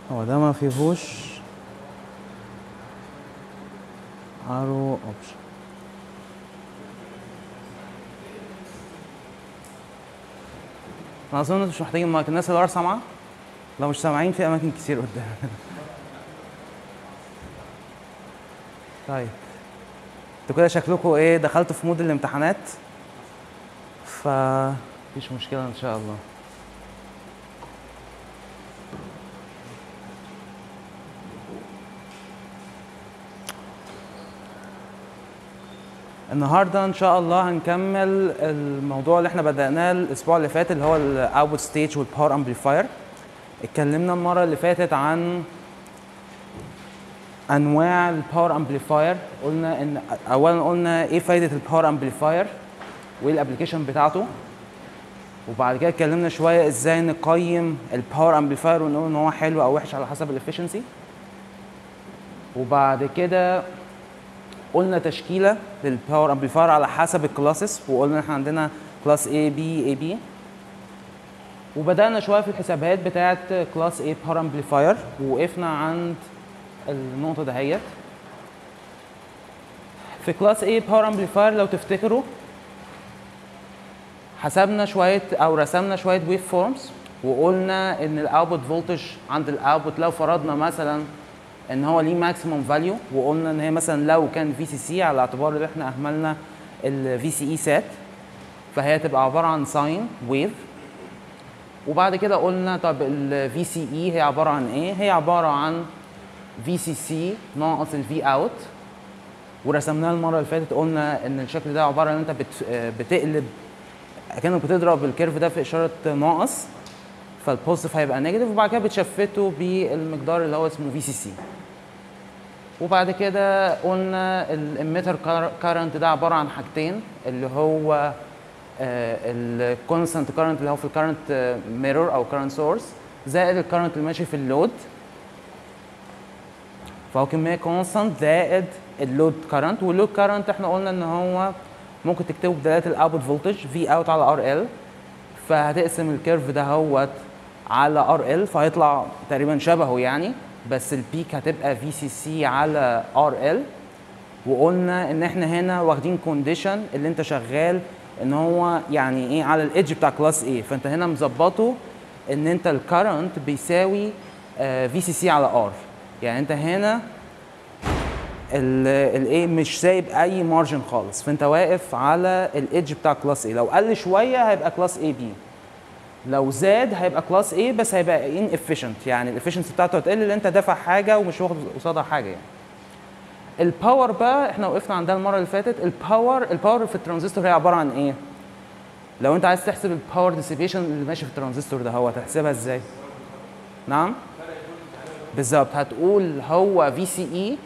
هو ده ما فيهوش ارو اوبشن انا اظن انتوا مش محتاجين مايك الناس اللي ورا سامعه لو مش سامعين في اماكن كتير قدام طيب انتوا كده شكلكم ايه دخلتوا في مود الامتحانات ف مفيش مشكله ان شاء الله النهارده ان شاء الله هنكمل الموضوع اللي احنا بدأناه الاسبوع اللي فات اللي هو الاوتبوت ستيج والباور امبليفاير اتكلمنا المره اللي فاتت عن انواع الباور امبليفاير قلنا ان اولا قلنا ايه فايده الباور امبليفاير وايه الابلكيشن بتاعته وبعد كده اتكلمنا شويه ازاي نقيم الباور امبليفاير ونقول ان هو حلو او وحش على حسب الافشنسي وبعد كده قلنا تشكيله للباور امبليفاير على حسب الكلاسز وقلنا احنا عندنا كلاس A B A B وبدانا شويه في الحسابات بتاعه كلاس A باور امبليفاير ووقفنا عند النقطه دهيت في كلاس A باور امبليفاير لو تفتكروا حسبنا شويه او رسمنا شويه ويف فورمز وقلنا ان الاوتبوت فولتج عند الاوتبوت لو فرضنا مثلا ان هو ليه ماكسيموم فاليو وقلنا ان هي مثلا لو كان في سي سي على اعتبار ان احنا اهملنا الفي سي اي سات فهي تبقى عباره عن ساين ويف وبعد كده قلنا طب الفي سي اي هي عباره عن ايه؟ هي عباره عن في سي سي ناقص الفي اوت ورسمناها المره اللي فاتت قلنا ان الشكل ده عباره عن انت بت بتقلب كانك بتضرب الكيرف ده في اشاره ناقص فالبوزيتيف هيبقى نيجاتيف وبعد كده بتشفته بالمقدار اللي هو اسمه في سي سي وبعد كده قلنا الاميتر كارنت ده عباره عن حاجتين اللي هو الكونستانت كارنت اللي هو في الكارنت ميرور او كارنت سورس زائد الكارنت اللي ماشي في اللود فهو كميه كونستانت زائد اللود كارنت واللود كارنت احنا قلنا ان هو ممكن تكتبه بدلاله الاوتبوت فولتج في اوت على ار ال فهتقسم الكيرف ده هوت على ار ال فهيطلع تقريبا شبهه يعني بس البيك هتبقى في سي سي على ار ال وقلنا ان احنا هنا واخدين كونديشن اللي انت شغال ان هو يعني ايه على الايدج بتاع كلاس ايه فانت هنا مظبطه ان انت الكرنت بيساوي في سي سي على ار يعني انت هنا الايه مش سايب اي مارجن خالص فانت واقف على الايدج بتاع كلاس ايه لو قل شويه هيبقى كلاس اي بي لو زاد هيبقى كلاس ايه بس هيبقى ان افيشنت يعني الافشنسي بتاعته هتقل لان انت دافع حاجه ومش واخد قصادها حاجه يعني الباور بقى احنا وقفنا عندها المره اللي فاتت الباور الباور في الترانزستور هي عباره عن ايه لو انت عايز تحسب الباور ديسيبيشن اللي ماشي في الترانزستور ده هو هتحسبها ازاي نعم بالظبط هتقول هو في سي اي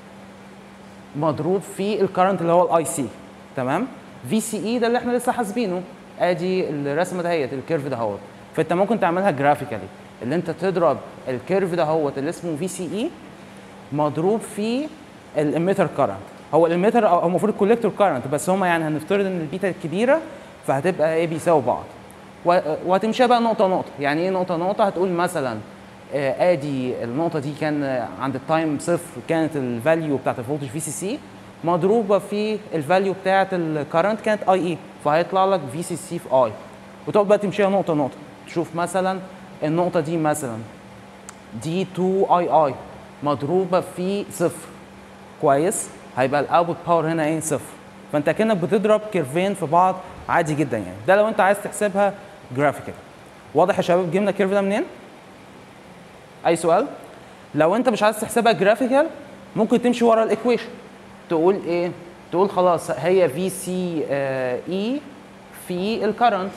مضروب في الكرنت اللي هو الاي سي تمام في سي اي ده اللي احنا لسه حاسبينه ادي الرسمه دهيت الكيرف دهوت فانت ممكن تعملها جرافيكالي اللي انت تضرب الكيرف دهوت اللي اسمه في سي اي مضروب في الاميتر كرنت هو الاميتر هو المفروض الكوليكتور كرنت بس هما يعني هنفترض ان البيتا الكبيره فهتبقى ايه بيساوي بعض وهتمشيها بقى نقطه نقطه يعني ايه نقطه نقطه هتقول مثلا آه ادي النقطه دي كان عند التايم صفر كانت الفاليو بتاعت الفولتج في سي سي مضروبه في الفاليو بتاعت الكرنت كانت اي اي فهيطلع لك في سي سي في اي وتقعد بقى تمشيها نقطه نقطه تشوف مثلا النقطه دي مثلا دي 2 اي اي مضروبه في صفر كويس هيبقى الاوتبوت باور هنا ايه صفر فانت كانك بتضرب كيرفين في بعض عادي جدا يعني ده لو انت عايز تحسبها جرافيكال واضح يا شباب جبنا الكيرف ده منين اي سؤال لو انت مش عايز تحسبها جرافيكال ممكن تمشي ورا الايكويشن تقول ايه تقول خلاص هي في سي اي في الكرنت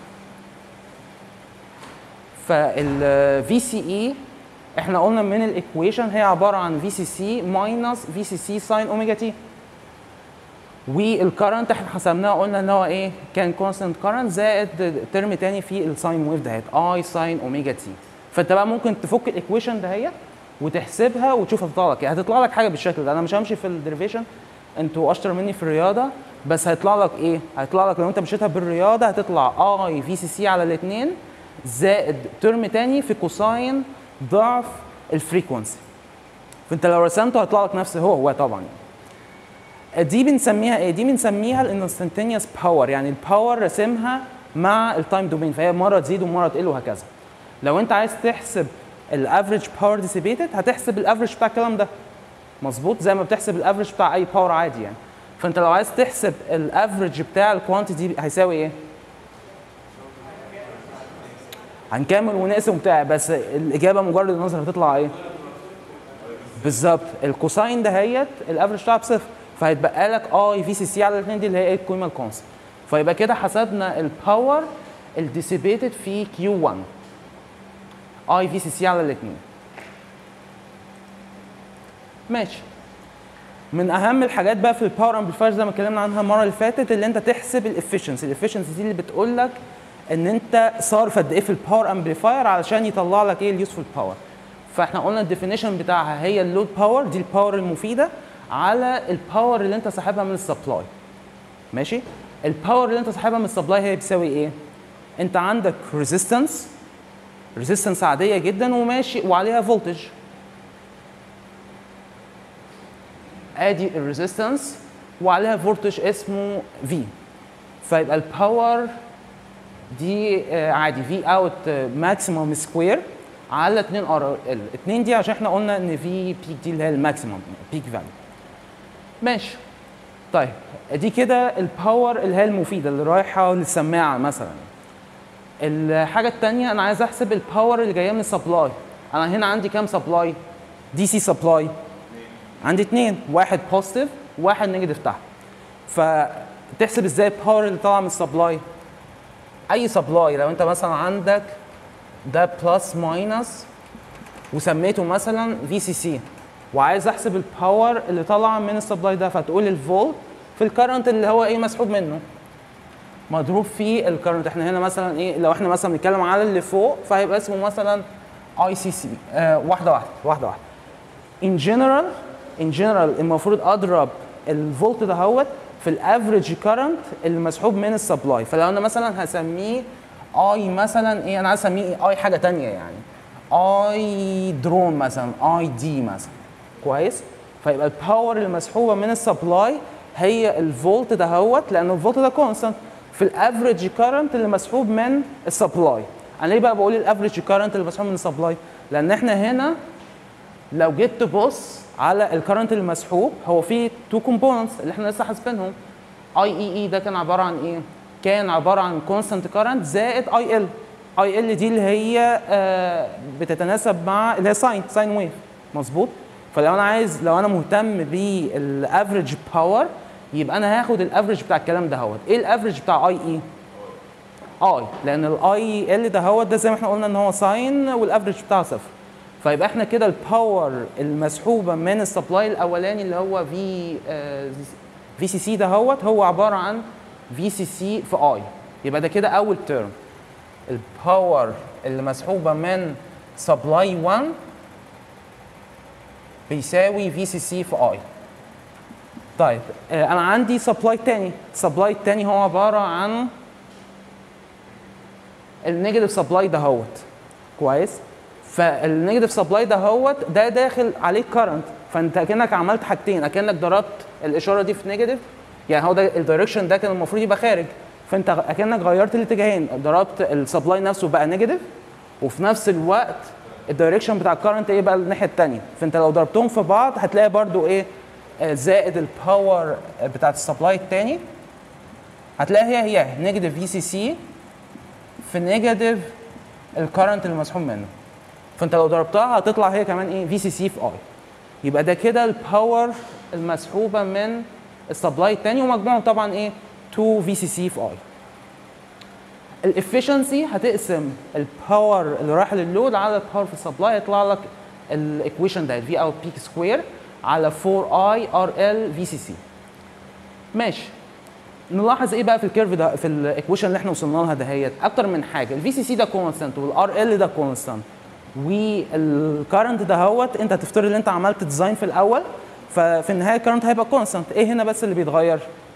فال في سي اي احنا قلنا من الايكويشن هي عباره عن في سي سي ماينس في سي سي ساين اوميجا تي والكرنت احنا حسبناه قلنا ان هو ايه كان كونستنت كرنت زائد ترم تاني في الساين ويف دهيت اي ساين اوميجا تي فانت بقى ممكن تفك الايكويشن دهيت وتحسبها وتشوف هتطلع لك ايه هتطلع لك حاجه بالشكل ده انا مش همشي في الديريفيشن انتوا اشطر مني في الرياضه بس هيطلع لك ايه هيطلع لك لو انت مشيتها بالرياضه هتطلع اي في سي سي على الاثنين زائد ترم تاني في كوساين ضعف الفريكونسي فانت لو رسمته هيطلع لك نفس هو هو طبعا دي بنسميها ايه دي بنسميها الانستنتينيوس باور يعني الباور رسمها مع التايم دومين فهي مره تزيد ومره تقل وهكذا لو انت عايز تحسب الافريج باور ديسيبيتد هتحسب الافريج بتاع الكلام ده مظبوط زي ما بتحسب الافريج بتاع اي باور عادي يعني فانت لو عايز تحسب الافريج بتاع الكوانتيتي هيساوي ايه هنكمل ونقسم بتاع بس الاجابه مجرد النظر هتطلع ايه بالظبط الكوساين دهيت الافريج بتاعها بصفر فهيتبقى لك اي في سي سي على الاثنين دي اللي هي ايه القيمه الكونست فيبقى كده حسبنا الباور الديسيبيتد في كيو 1 اي في سي سي على الاثنين ماشي من اهم الحاجات بقى في الباور امبليفاير زي ما اتكلمنا عنها المره اللي فاتت اللي انت تحسب الافشنسي الافشنسي دي اللي بتقول لك ان انت صارف قد ايه في الباور امبليفاير علشان يطلع لك ايه اليوسفول باور فاحنا قلنا الديفينيشن بتاعها هي اللود باور دي الباور المفيده على الباور اللي انت ساحبها من السبلاي ماشي الباور اللي انت ساحبها من السبلاي هي بتساوي ايه انت عندك ريزيستنس ريزيستنس عاديه جدا وماشي وعليها فولتج ادي الريزيستنس وعليها فولتج اسمه في فيبقى الباور دي آه، عادي في اوت ماكسيموم سكوير على 2 ار ال 2 دي عشان احنا قلنا ان في بيك دي اللي هي الماكسيموم بيك فاليو ماشي طيب دي كده الباور اللي هي المفيده اللي رايحه للسماعه مثلا الحاجه الثانيه انا عايز احسب الباور اللي جايه من السبلاي انا هنا عندي كام سبلاي دي سي سبلاي عندي اثنين واحد بوزيتيف وواحد نيجاتيف تحت فتحسب ازاي الباور اللي طالعه من السبلاي اي سبلاي لو انت مثلا عندك ده بلس ماينس وسميته مثلا في سي سي وعايز احسب الباور اللي طالعه من السبلاي ده فتقول الفولت في الكرنت اللي هو ايه مسحوب منه مضروب في الكرنت احنا هنا مثلا ايه لو احنا مثلا بنتكلم على اللي فوق فهيبقى اسمه مثلا اي سي سي واحده واحده واحده واحده ان جنرال ان جنرال المفروض اضرب الفولت دهوت في الافريج كرنت اللي مسحوب من السبلاي فلو انا مثلا هسميه اي مثلا ايه انا عايز اسميه إيه؟ اي حاجه تانية يعني اي درون مثلا اي دي مثلا كويس فيبقى الباور المسحوبه من السبلاي هي الفولت دهوت لان الفولت ده كونستانت في الافريج كرنت اللي مسحوب من السبلاي انا ليه بقى بقول الافريج كرنت اللي مسحوب من السبلاي لان احنا هنا لو جيت تبص على الكرنت المسحوب هو فيه تو كومبوننتس اللي احنا لسه حاسبينهم اي اي اي ده كان عباره عن ايه؟ كان عباره عن كونستانت كرنت زائد اي ال اي ال دي اللي هي آه بتتناسب مع اللي هي ساين ساين ويف مظبوط فلو انا عايز لو انا مهتم بالافريج باور يبقى انا هاخد الافريج بتاع الكلام ده هوت ايه الافريج بتاع اي اي اي لان الاي ال ده هو ده زي ما احنا قلنا ان هو ساين والافريج بتاعه صفر فيبقى احنا كده الباور المسحوبه من السبلاي الاولاني اللي هو في في سي سي ده هوت هو عباره عن في سي سي في اي يبقى ده كده اول ترم الباور اللي مسحوبه من سبلاي 1 بيساوي في سي سي في اي طيب آه، انا عندي سبلاي تاني السبلاي التاني هو عباره عن النيجاتيف سبلاي ده هوت كويس فالنيجاتيف سبلاي ده هوت ده داخل عليه كرنت فانت اكنك عملت حاجتين اكنك ضربت الاشاره دي في نيجاتيف يعني هو ده الدايركشن ده كان المفروض يبقى خارج فانت اكنك غيرت الاتجاهين ضربت السبلاي نفسه بقى نيجاتيف وفي نفس الوقت الدايركشن بتاع الكرنت ايه بقى الناحيه الثانيه فانت لو ضربتهم في بعض هتلاقي برضو ايه آه، زائد الباور بتاعت السبلاي الثاني هتلاقي هي هي نيجاتيف في سي سي في نيجاتيف الكرنت اللي مسحوب منه فانت لو ضربتها هتطلع هي كمان ايه في سي سي في اي يبقى ده كده الباور المسحوبه من السبلاي الثاني ومجموعهم طبعا ايه 2 في سي سي في اي الافشنسي هتقسم الباور اللي رايح لللود على الباور في السبلاي يطلع لك الايكويشن ده في اوت بيك سكوير على 4 اي ار ال في سي سي ماشي نلاحظ ايه بقى في الكيرف ده في الايكويشن اللي احنا وصلنا لها دهيت اكتر من حاجه الفي سي سي ده كونستانت والار ال ده كونستانت والكرنت ده هوت انت هتفترض ان انت عملت ديزاين في الاول ففي النهايه الكرنت هيبقى كونستانت ايه هنا بس اللي بيتغير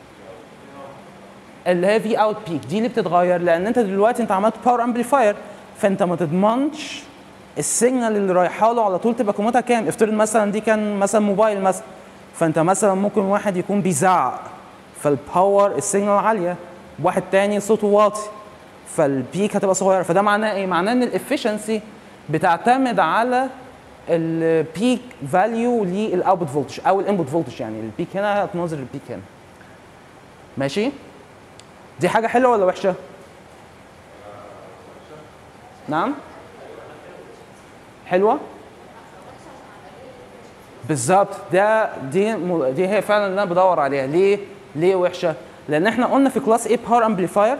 اللي هي في اوت بيك دي اللي بتتغير لان انت دلوقتي انت عملت باور امبليفاير فانت ما تضمنش السيجنال اللي رايحه له على طول تبقى قيمتها كام افترض مثلا دي كان مثلا موبايل مثلا فانت مثلا ممكن واحد يكون بيزعق فالباور السيجنال عاليه واحد تاني صوته واطي فالبيك هتبقى صغيره فده معناه ايه معناه ان الافشنسي بتعتمد على البيك فاليو للاوتبوت فولتج او الانبوت فولتج يعني البيك هنا هتنظر البيك هنا ماشي دي حاجه حلوه ولا وحشه نعم حلوه بالظبط ده دي م- دي هي فعلا اللي انا بدور عليها ليه ليه وحشه لان احنا قلنا في كلاس ايه باور امبليفاير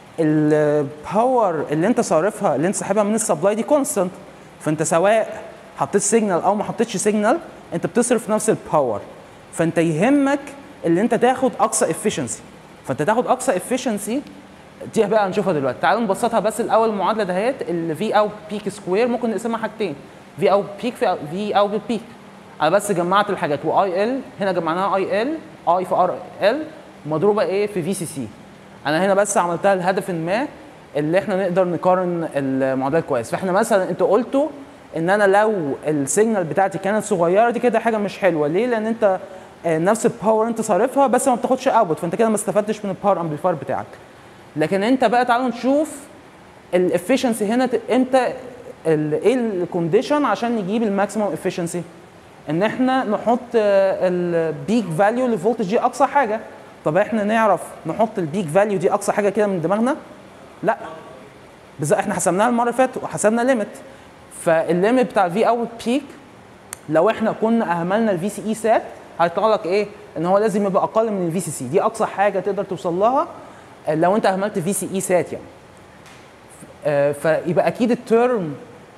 الباور اللي انت صارفها اللي انت ساحبها من السبلاي دي كونستنت فانت سواء حطيت سيجنال او ما حطيتش سيجنال انت بتصرف نفس الباور فانت يهمك اللي انت تاخد اقصى افشنسي فانت تاخد اقصى افشنسي دي بقى هنشوفها دلوقتي تعالوا نبسطها بس الاول المعادله دهيت ال في او بيك سكوير ممكن نقسمها حاجتين في او بيك في في او بيك انا بس جمعت الحاجات واي ال هنا جمعناها اي ال اي في ار ال مضروبه ايه في في سي سي انا هنا بس عملتها لهدف ما اللي احنا نقدر نقارن المعادلات كويس فاحنا مثلا انتوا قلتوا ان انا لو السيجنال بتاعتي كانت صغيره دي كده حاجه مش حلوه ليه لان انت آه، نفس الباور انت صارفها بس ما بتاخدش اوتبوت فانت كده ما استفدتش من الباور امبليفاير بتاعك لكن انت بقى تعالوا نشوف الافشنسي هنا ت- امتى ال- ايه الكونديشن عشان نجيب الماكسيموم افشنسي ان احنا نحط البيك فاليو للفولتج دي اقصى حاجه طب احنا نعرف نحط البيك فاليو دي اقصى حاجه كده من دماغنا لا بالظبط احنا حسبناها المره اللي فاتت وحسبنا ليميت فالليميت بتاع الفي اوت بيك لو احنا كنا اهملنا الفي سي اي سات هيطلع لك ايه ان هو لازم يبقى اقل من الفي سي سي دي اقصى حاجه تقدر توصل لها لو انت اهملت في سي اي سات يعني آه، فيبقى اكيد الترم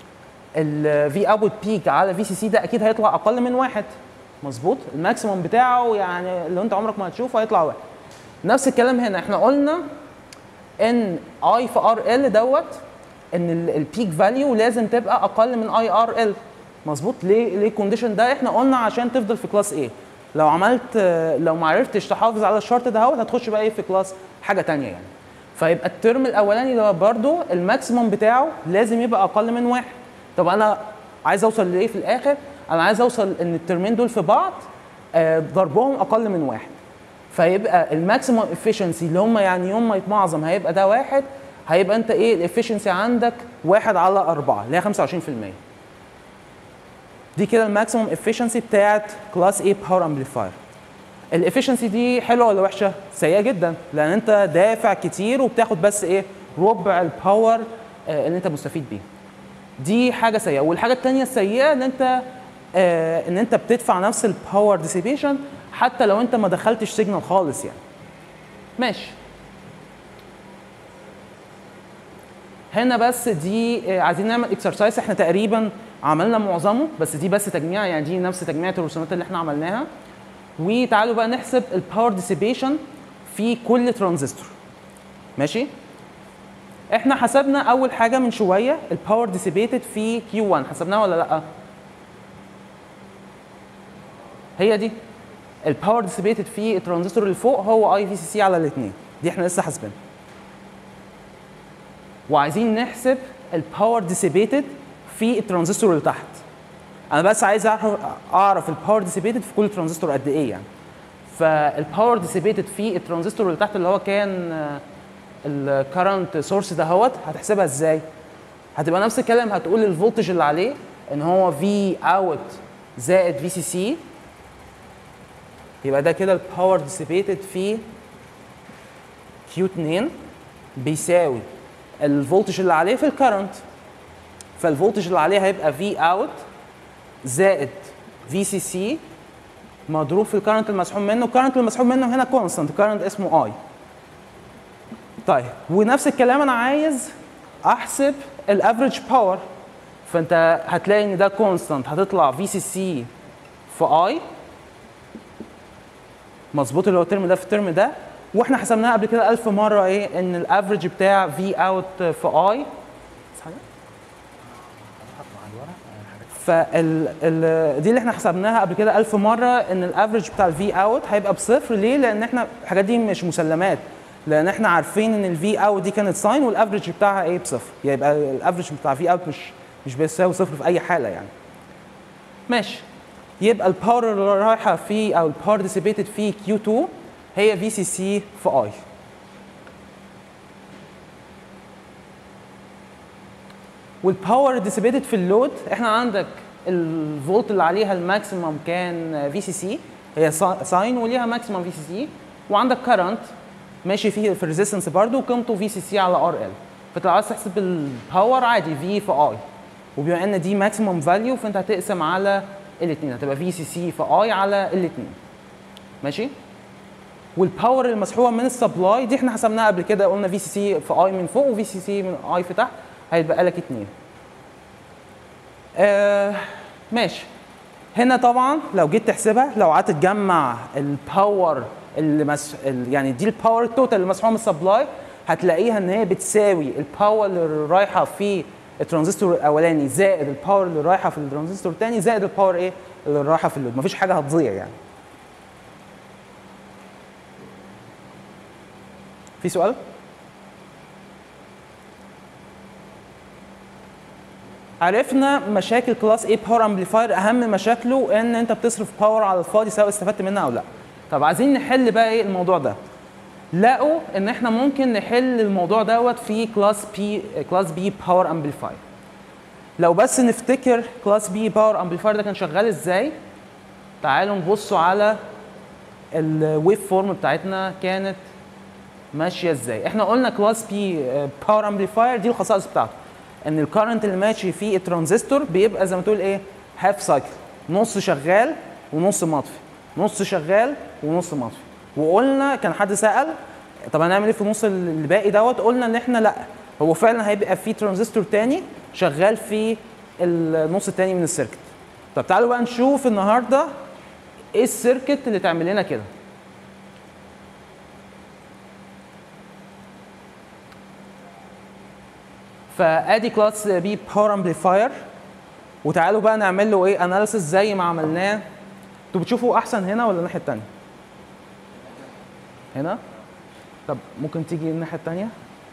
الفي اوت بيك على في سي سي ده اكيد هيطلع اقل من واحد مظبوط الماكسيموم بتاعه يعني اللي انت عمرك ما هتشوفه هيطلع واحد نفس الكلام هنا احنا قلنا ان اي في ار ال دوت ان البيك فاليو لازم تبقى اقل من اي ار ال مظبوط ليه ليه الكونديشن ده احنا قلنا عشان تفضل في كلاس ايه لو عملت آه، لو ما عرفتش تحافظ على الشرط ده هو هتخش بقى ايه في كلاس حاجه تانية يعني فيبقى الترم الاولاني ده برضو الماكسيموم بتاعه لازم يبقى اقل من واحد طب انا عايز اوصل لايه في الاخر انا عايز اوصل ان الترمين دول في بعض آه، ضربهم اقل من واحد فيبقى الماكسيموم افشنسي اللي هم يعني يوم ما يتمعظم هيبقى ده واحد هيبقى انت ايه الافشنسي عندك واحد على أربعة اللي هي 25% دي كده الماكسيموم افشنسي بتاعت كلاس A باور امبليفاير الافشنسي دي حلوه ولا وحشه؟ سيئه جدا لان انت دافع كتير وبتاخد بس ايه ربع الباور آه، اللي انت مستفيد بيه دي حاجه سيئه والحاجه الثانيه السيئه ان انت آه ان انت بتدفع نفس الباور ديسيبيشن حتى لو انت ما دخلتش سيجنال خالص يعني ماشي هنا بس دي آه، عايزين نعمل اكسرسايز احنا تقريبا عملنا معظمه بس دي بس تجميع يعني دي نفس تجميعة الرسومات اللي احنا عملناها وتعالوا بقى نحسب الباور ديسيبيشن في كل ترانزستور ماشي احنا حسبنا اول حاجه من شويه الباور ديسيبيتد في كيو 1 حسبناها ولا لا هي دي الباور ديسيبيتد في الترانزستور اللي فوق هو اي في سي سي على الاثنين دي احنا لسه حاسبينها وعايزين نحسب الباور ديسيبيتد في الترانزستور اللي تحت انا بس عايز اعرف اعرف الباور ديسيبيتد في كل ترانزستور قد ايه يعني فالباور ديسيبيتد في الترانزستور اللي تحت اللي هو كان الكرنت سورس دهوت هتحسبها ازاي هتبقى نفس الكلام هتقول الفولتج اللي عليه ان هو في اوت زائد في سي سي يبقى ده كده الباور ديسيبيتد في كيو 2 بيساوي الفولتج اللي عليه في الكرنت فالفولتج اللي عليه هيبقى في اوت زائد في سي سي مضروب في الكرنت المسحوب منه الكرنت المسحوب منه هنا كونستانت كرنت اسمه اي طيب ونفس الكلام انا عايز احسب الافريج باور فانت هتلاقي ان ده كونستانت هتطلع في سي سي في اي مظبوط اللي هو الترم ده في الترم ده واحنا حسبناها قبل كده ألف مره ايه ان الافريج بتاع في اوت في اي فال ال... دي اللي احنا حسبناها قبل كده ألف مرة إن الافريج بتاع الفي اوت هيبقى بصفر ليه؟ لأن احنا الحاجات دي مش مسلمات لأن احنا عارفين إن الفي اوت دي كانت ساين والافريج بتاعها ايه بصفر يبقى الافريج بتاع في اوت مش مش بيساوي صفر في اي حاله يعني ماشي يبقى الباور اللي رايحه في او الباور ديسيبيتد في Q2 هي في سي سي في اي والباور ديسيبيتد في اللود احنا عندك الفولت اللي عليها الماكسيمم كان في سي سي هي ساين وليها ماكسيمم في سي سي وعندك كرنت ماشي فيه في الريزيستنس برضه وقيمته في سي سي على ار ال فانت لو عايز تحسب الباور عادي في في اي وبما ان دي ماكسيمم فاليو فانت هتقسم على الاثنين هتبقى في سي سي في اي على الاثنين ماشي والباور المسحوبه من السبلاي دي احنا حسبناها قبل كده قلنا في سي سي في اي من فوق وفي سي سي من اي في تحت هيتبقى لك اتنين آه ماشي هنا طبعا لو جيت تحسبها لو قعدت تجمع الباور اللي مس... ال- يعني دي الباور التوتال اللي مسحوبه من السبلاي هتلاقيها ان هي بتساوي الباور اللي رايحه في الترانزستور الاولاني زائد الباور اللي رايحه في الترانزستور الثاني زائد الباور ايه اللي رايحه في اللود مفيش حاجه هتضيع يعني في سؤال؟ عرفنا مشاكل كلاس A باور امبليفاير اهم مشاكله ان انت بتصرف باور على الفاضي سواء استفدت منها او لا. طب عايزين نحل بقى ايه الموضوع ده؟ لقوا ان احنا ممكن نحل الموضوع دوت في كلاس بي كلاس بي باور امبليفاير. لو بس نفتكر كلاس بي باور امبليفاير ده كان شغال ازاي؟ تعالوا نبصوا على الويف فورم بتاعتنا كانت ماشيه ازاي احنا قلنا كلاس بي باور امبليفاير دي الخصائص بتاعته ان الكرنت اللي ماشي فيه الترانزستور بيبقى زي ما تقول ايه هاف سايكل نص شغال ونص مطفي نص شغال ونص مطفي وقلنا كان حد سال طب هنعمل ايه في النص اللي باقي دوت قلنا ان احنا لا هو فعلا هيبقى فيه ترانزستور تاني شغال في النص التاني من السيركت طب تعالوا بقى نشوف النهارده ايه السيركت اللي تعمل لنا كده فادي كلاس بي باور امبليفاير وتعالوا بقى نعمل له ايه اناليسيس زي ما عملناه انتوا بتشوفوا احسن هنا ولا الناحيه الثانيه هنا طب ممكن تيجي الناحيه الثانيه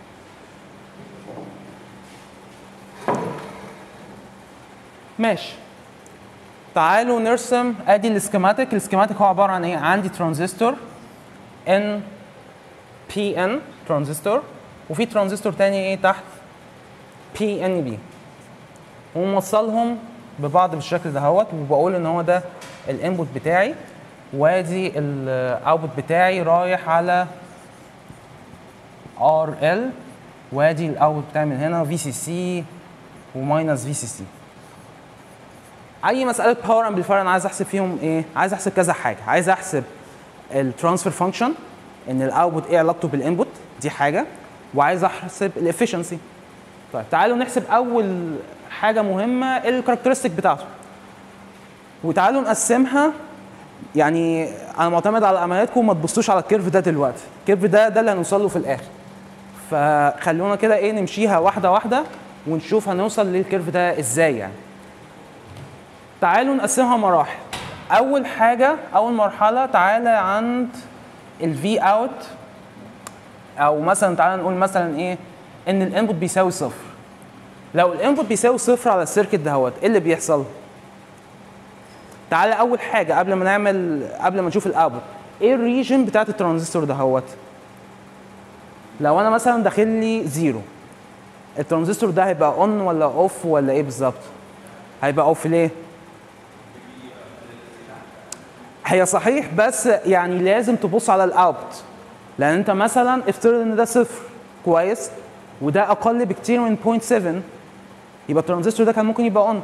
ماشي تعالوا نرسم ادي السكيماتيك السكيماتيك هو عباره عن ايه عندي ترانزستور ان بي ان ترانزستور وفي ترانزستور تاني ايه تحت بي ان بي وموصلهم ببعض بالشكل دهوت وبقول ان هو ده الانبوت بتاعي وادي الاوتبوت بتاعي رايح على ار ال وادي الاوتبوت بتاعي من هنا في سي سي وماينس في سي سي اي مساله باور امبليفاير انا عايز احسب فيهم ايه عايز احسب كذا حاجه عايز احسب الترانسفير فانكشن ان الاوتبوت ايه علاقته بالانبوت دي حاجه وعايز احسب الافشنسي طيب تعالوا نحسب اول حاجه مهمه الكاركترستيك بتاعته وتعالوا نقسمها يعني انا معتمد على اماناتكم ما تبصوش على الكيرف ده دلوقتي الكيرف ده ده اللي هنوصل له في الاخر فخلونا كده ايه نمشيها واحده واحده ونشوف هنوصل للكيرف ده ازاي يعني تعالوا نقسمها مراحل اول حاجه اول مرحله تعالى عند الفي اوت او مثلا تعالى نقول مثلا ايه ان الانبوت بيساوي صفر لو الانبوت بيساوي صفر على السيركت دهوت ايه اللي بيحصل تعالى اول حاجه قبل ما نعمل قبل ما نشوف الاوتبوت ايه الريجن بتاعت الترانزستور دهوت لو انا مثلا داخل لي زيرو الترانزستور ده هيبقى اون ولا اوف ولا ايه بالظبط هيبقى اوف ليه هي صحيح بس يعني لازم تبص على الاوت لان انت مثلا افترض ان ده صفر كويس وده اقل بكتير من 0.7 يبقى الترانزستور ده كان ممكن يبقى اون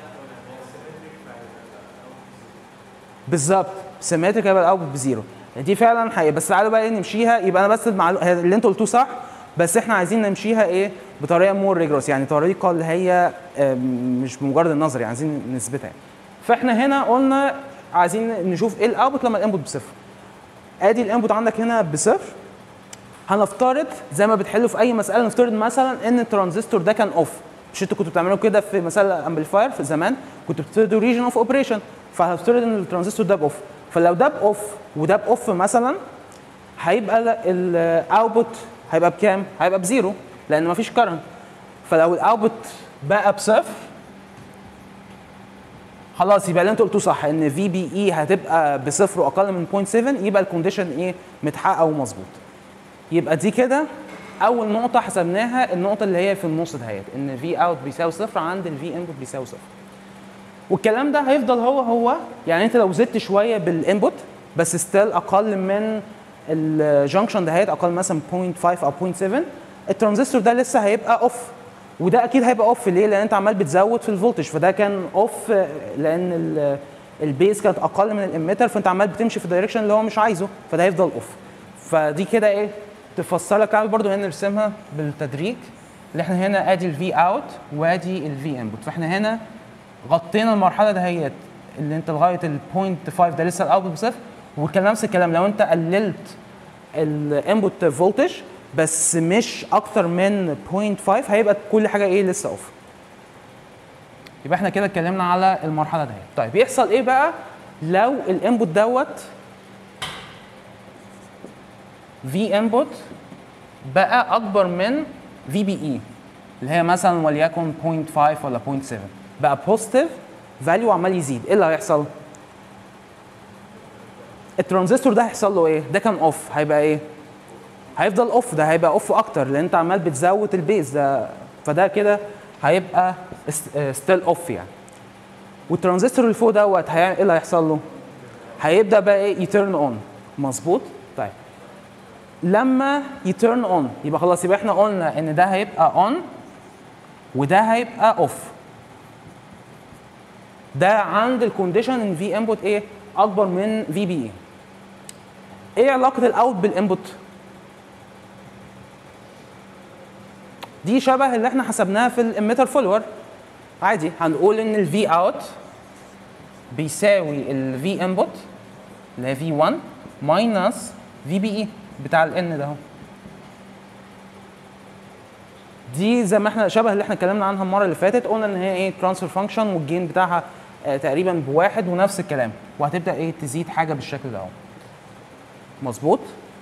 بالظبط سيمتريك هيبقى الاوتبوت بزيرو دي فعلا حقيقة بس تعالوا بقى ايه نمشيها يبقى انا بس المعلو... هي اللي انتوا قلتوه صح بس احنا عايزين نمشيها ايه بطريقه مور ريجروس يعني طريقه اللي هي آم، مش بمجرد النظر يعني عايزين نثبتها يعني. فاحنا هنا قلنا عايزين نشوف ايه الاوتبوت لما الانبوت بصفر ادي الانبوت عندك هنا بصفر هنفترض زي ما بتحلوا في اي مساله نفترض مثلا ان الترانزستور ده كان اوف مش انتوا كنتوا بتعملوا كده في مساله امبليفاير في زمان كنتوا بتفترضوا ريجن اوف اوبريشن فهفترض ان الترانزستور ده باوف فلو ده باوف وده باوف مثلا هيبقى الاوتبوت هيبقى بكام؟ هيبقى بزيرو لان مفيش كرنت فلو الاوتبوت بقى بصفر خلاص يبقى اللي انت قلته صح ان في بي اي هتبقى بصفر واقل من 0.7 يبقى الكونديشن ايه متحقق ومظبوط يبقى دي كده اول نقطه حسبناها النقطه اللي هي في النص دهيت ان في اوت بيساوي صفر عند الفي انبوت بيساوي صفر والكلام ده هيفضل هو هو يعني انت لو زدت شويه بالانبوت بس ستيل اقل من الجنكشن دهيت اقل مثلا 0.5 او 0.7 الترانزستور ده لسه هيبقى اوف وده اكيد هيبقى اوف ليه؟ لان انت عمال بتزود في الفولتج فده كان اوف لان ال- البيز كانت اقل من الاميتر فانت عمال بتمشي في الدايركشن اللي هو مش عايزه فده هيفضل اوف فدي كده ايه تفسر لك تعال برضو هنا نرسمها بالتدريج اللي احنا هنا ادي الفي اوت وادي الفي انبوت فاحنا هنا غطينا المرحله دهيت اللي انت لغايه ال 0.5 ده لسه الاوتبوت بصفر وكان نفس الكلام لو انت قللت الانبوت فولتج بس مش اكتر من 0.5 هيبقى كل حاجه ايه لسه اوف يبقى احنا كده اتكلمنا على المرحله دهيت طيب يحصل ايه بقى لو الانبوت دوت في انبوت بقى اكبر من في بي اي اللي هي مثلا وليكن 0.5 ولا 0.7 بقى بوزيتيف فاليو عمال يزيد ايه اللي هيحصل؟ الترانزستور ده هيحصل له ايه؟ ده كان اوف هيبقى ايه؟ هيفضل اوف ده هيبقى اوف اكتر لان انت عمال بتزود البيز ده فده كده هيبقى ستيل اوف يعني والترانزستور اللي فوق دوت هيعمل ايه اللي هيحصل له؟ هيبدا بقى ايه يترن اون مظبوط؟ طيب لما يترن اون يبقى خلاص يبقى احنا قلنا ان ده هيبقى اون وده هيبقى اوف ده عند الكونديشن ان في انبوت ايه اكبر من في بي اي ايه علاقه الاوت بالانبوت دي شبه اللي احنا حسبناها في الاميتر فولور عادي هنقول ان الفي اوت بيساوي الفي انبوت اللي هي في 1 ماينس في بي اي بتاع الان ده اهو دي زي ما احنا شبه اللي احنا اتكلمنا عنها المره اللي فاتت قلنا ان هي ايه ترانسفير فانكشن والجين بتاعها آه تقريبا بواحد ونفس الكلام وهتبدا ايه تزيد حاجه بالشكل ده اهو مظبوط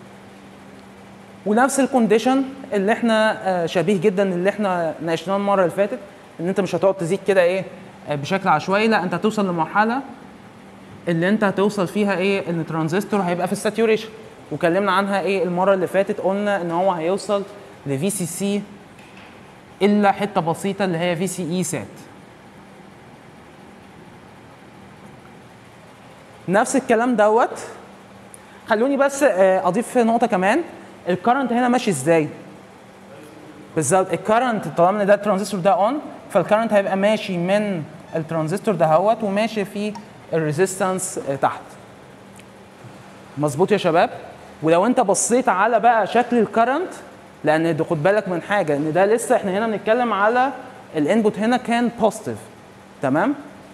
ونفس الكونديشن اللي احنا آه شبيه جدا اللي احنا ناقشناه المره اللي فاتت ان انت مش هتقعد تزيد كده ايه آه بشكل عشوائي لا انت هتوصل لمرحله اللي انت هتوصل فيها ايه ان الترانزستور هيبقى في الساتوريشن وكلمنا عنها ايه المره اللي فاتت قلنا ان هو هيوصل لفي سي سي الا حته بسيطه اللي هي في سي اي سات نفس الكلام دوت خلوني بس آه، اضيف نقطه كمان الكرنت هنا ماشي ازاي بالظبط الكرنت طالما ان ده الترانزستور ده اون فالكرنت هيبقى ماشي من الترانزستور دهوت وماشي في الريزيستنس تحت مظبوط يا شباب ولو انت بصيت على بقى شكل الكرنت لان ده خد بالك من حاجه ان ده لسه احنا هنا بنتكلم على الانبوت هنا كان بوزيتيف تمام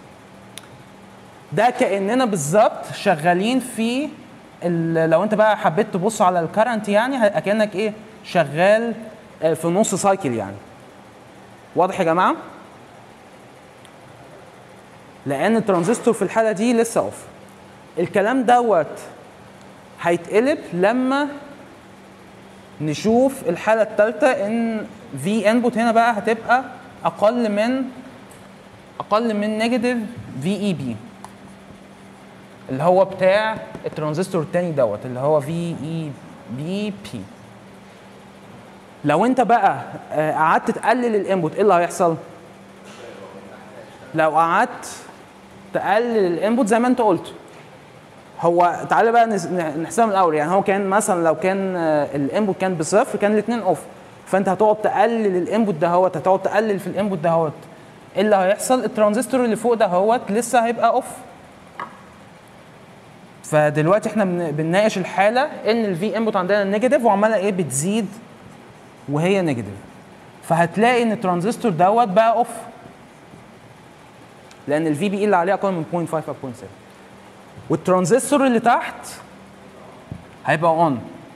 ده كاننا بالظبط شغالين في ال- لو انت بقى حبيت تبص على الكرنت يعني ه- كانك ايه شغال آه، في نص سايكل يعني واضح يا جماعه لان الترانزستور في الحاله دي لسه اوف الكلام دوت هيتقلب لما نشوف الحاله الثالثه ان في انبوت هنا بقى هتبقى اقل من اقل من نيجاتيف في اي بي اللي هو بتاع الترانزستور التاني دوت اللي هو في اي بي بي لو انت بقى آه، قعدت تقلل الانبوت ايه اللي هيحصل؟ لو قعدت تقلل الانبوت زي ما انت قلت هو تعالى بقى نس- نحسبها من الاول يعني هو كان مثلا لو كان آه، الانبوت كان بصفر كان الاثنين اوف فانت هتقعد تقلل الانبوت دهوت هتقعد تقلل في الانبوت دهوت ايه اللي هيحصل الترانزستور اللي فوق دهوت لسه هيبقى اوف فدلوقتي احنا بن- بنناقش الحاله ان الفي انبوت عندنا نيجاتيف وعماله ايه بتزيد وهي نيجاتيف فهتلاقي ان الترانزستور دوت بقى اوف لان الفي بي اي اللي عليه اقل من 0.5 او 0.7 والترانزستور اللي تحت هيبقى اون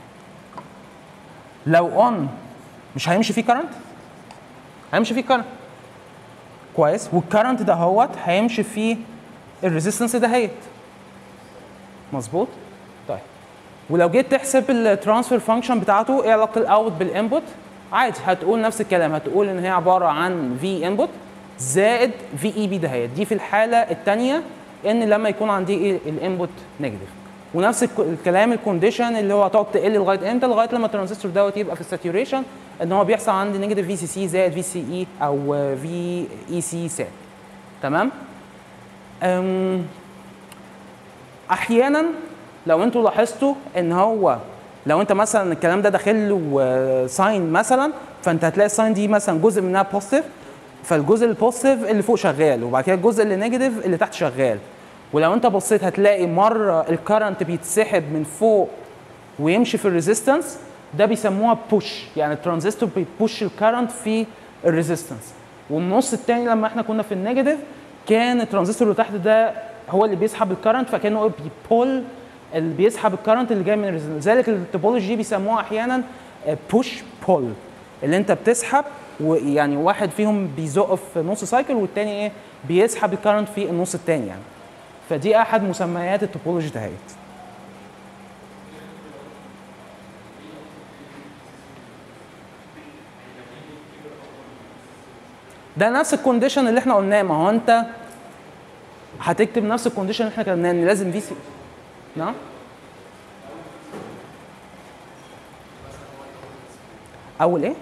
لو اون مش هيمشي فيه كارنت هيمشي فيه كارنت كويس والكارنت ده هوت هيمشي فيه الريزيستنس دهيت مظبوط طيب ولو جيت تحسب الترانسفير فانكشن بتاعته ايه علاقه الاوت بالانبوت عادي هتقول نفس الكلام هتقول ان هي عباره عن في انبوت زائد في اي بي دهيت دي في الحاله الثانيه ان لما يكون عندي ايه الانبوت نيجاتيف ونفس الك- الكلام الكونديشن اللي هو هتقعد تقل لغايه امتى لغايه لما الترانزستور دوت يبقى في الساتوريشن ان هو بيحصل عندي نيجاتيف في سي سي زائد في سي اي او في اي سي سات تمام أم، احيانا لو انتوا لاحظتوا ان هو لو انت مثلا الكلام ده داخل له ساين مثلا فانت هتلاقي الساين دي مثلا جزء منها بوزيتيف فالجزء البوزيتيف اللي فوق شغال وبعد كده الجزء اللي نيجاتيف اللي تحت شغال ولو انت بصيت هتلاقي مره الكرنت بيتسحب من فوق ويمشي في الريزيستنس ده بيسموها بوش يعني الترانزستور بيبوش الكرنت في الريزيستنس والنص التاني لما احنا كنا في النيجاتيف كان الترانزستور اللي تحت ده هو اللي بيسحب الكرنت فكانه بيبول اللي بيسحب الكرنت اللي جاي من الريزيستنس لذلك التوبولوجي دي بيسموها احيانا بوش بول اللي انت بتسحب ويعني واحد فيهم بيزق في نص سايكل والتاني ايه بيسحب الكرنت في النص التاني يعني فدي احد مسميات التوبولوجي دهيت ده نفس الكونديشن اللي احنا قلناه ما هو انت هتكتب نفس الكونديشن اللي احنا كنا ان لازم في سي نعم اول ايه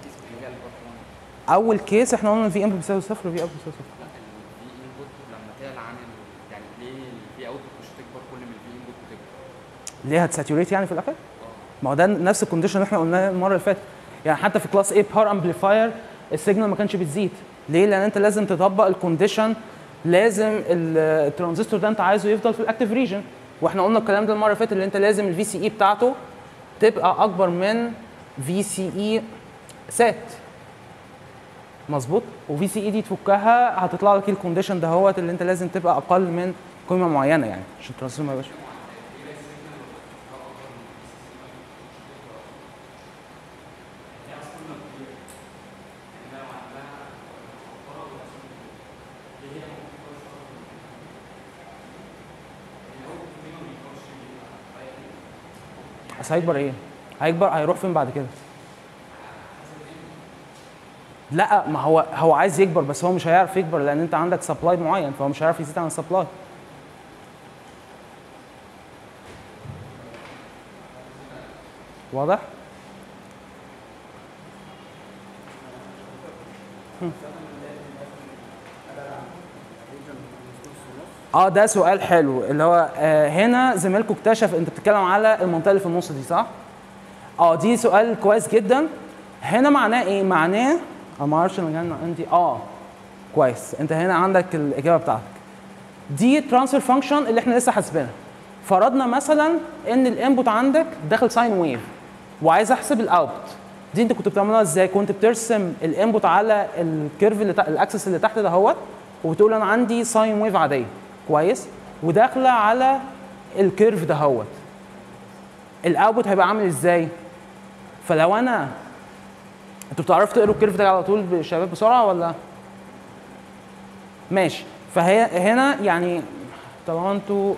اول كيس احنا قلنا في انبوت بيساوي صفر وفي اوت بيساوي صفر الفي انبوت لما تعلى عن ال... يعني ليه الفي اوت مش تكبر كل ما الفي انبوت بتكبر؟ ليه هتساتوريت يعني في الاخر؟ ما هو ده نفس الكونديشن اللي احنا قلناه المره اللي فاتت يعني حتى في كلاس A باور امبليفاير السيجنال ما كانش بتزيد ليه؟ لان انت لازم تطبق الكونديشن لازم ال- الترانزستور ده انت عايزه يفضل في الاكتيف ريجن واحنا قلنا الكلام ده المره اللي فاتت اللي انت لازم الفي سي اي بتاعته تبقى اكبر من في سي اي سات مظبوط وفي سي اي دي تفكها هتطلع لك الكونديشن دهوت اللي انت لازم تبقى اقل من قيمه معينه يعني عشان الترانزستور ما يبقاش بس هيكبر ايه؟ هيكبر هيروح فين بعد كده؟ لا ما هو هو عايز يكبر بس هو مش هيعرف يكبر لان انت عندك سبلاي معين فهو مش هيعرف يزيد عن السبلاي واضح؟ هم. اه ده سؤال حلو اللي هو آه هنا زميلكم اكتشف انت بتتكلم على المنطقه اللي في النص دي صح؟ اه دي سؤال كويس جدا هنا معناه ايه؟ معناه انا ما اعرفش المجال عندي اه كويس انت هنا عندك الاجابه بتاعتك دي ترانسفير فانكشن اللي احنا لسه حاسبينها فرضنا مثلا ان الانبوت عندك داخل ساين ويف وعايز احسب الاوتبوت دي انت كنت بتعملها ازاي كنت بترسم الانبوت على الكيرف اللي تحت الاكسس اللي تحت دهوت وبتقول انا عندي ساين ويف عاديه كويس وداخله على الكيرف دهوت الاوتبوت هيبقى عامل ازاي فلو انا انتوا بتعرفوا تقروا الكيرف ده على طول بالشباب بسرعه ولا ماشي فهي هنا يعني طبعا انتوا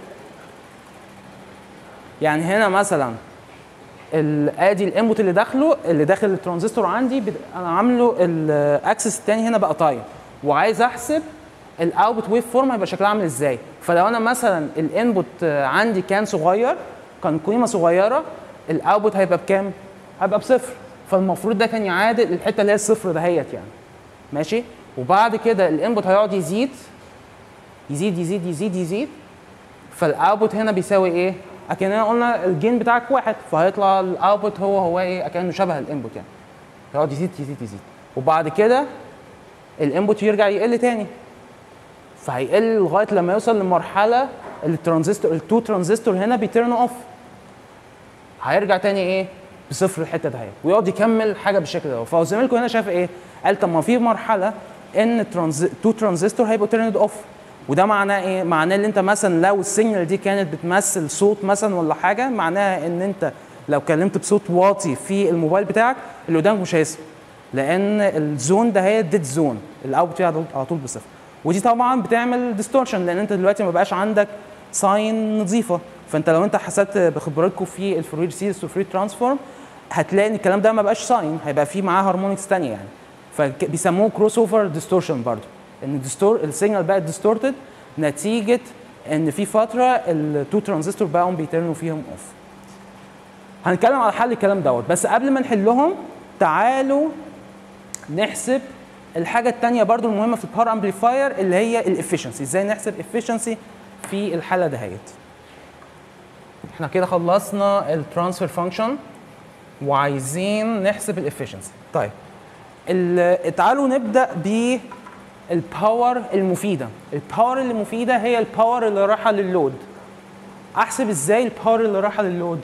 يعني هنا مثلا ال- ادي الانبوت اللي داخله اللي داخل الترانزستور عندي بت- انا عامله الاكسس الثاني هنا بقى تايم وعايز احسب الاوتبوت ويف فورم هيبقى شكلها عامل ازاي فلو انا مثلا الانبوت عندي كان صغير كان قيمه صغيره الاوتبوت هيبقى بكام هيبقى بصفر فالمفروض ده كان يعادل الحته اللي هي الصفر دهيت يعني ماشي وبعد كده الانبوت هيقعد يزيد يزيد يزيد يزيد يزيد فالاوتبوت هنا بيساوي ايه؟ اكننا قلنا الجين بتاعك واحد فهيطلع الاوتبوت هو هو ايه؟ اكنه شبه الانبوت يعني يقعد يزيد يزيد يزيد وبعد كده الانبوت يرجع يقل تاني فهيقل لغايه لما يوصل لمرحله اللي الترانزستور التو ترانزستور هنا بيترن اوف هيرجع تاني ايه بصفر الحته دهيت ويقعد يكمل حاجه بالشكل ده فهو زميلكم هنا شاف ايه قال طب ما في مرحله ان الترانز... تو ترانزستور هيبقوا تيرند اوف وده معناه ايه معناه ان انت مثلا لو السيجنال دي كانت بتمثل صوت مثلا ولا حاجه معناها ان انت لو كلمت بصوت واطي في الموبايل بتاعك اللي قدامك مش هيسمع لان الزون ده هي ديد زون الاوت فيها على طول بصفر ودي طبعا بتعمل ديستورشن لان انت دلوقتي ما بقاش عندك ساين نظيفه فانت لو انت حسبت بخبرتكم في الفورير سيريس والفورير ترانسفورم هتلاقي ان الكلام ده ما بقاش ساين هيبقى فيه معاه هارمونكس ثانيه يعني فبيسموه كروس اوفر ديستورشن برضه ان الديستور السيجنال بقت ديستورتد نتيجه ان في فتره التو ترانزستور بقوا بيترنوا فيهم اوف هنتكلم على حل الكلام دوت بس قبل ما نحلهم تعالوا نحسب الحاجه الثانيه برضو المهمه في الباور امبليفاير اللي هي الافشنسي ازاي نحسب افشنسي في الحاله دهيت احنا كده خلصنا الترانسفير فانكشن وعايزين نحسب الافشنسي طيب ال- تعالوا نبدا بالباور المفيده الباور المفيده هي الباور اللي رايحه لللود احسب ازاي الباور اللي رايحه لللود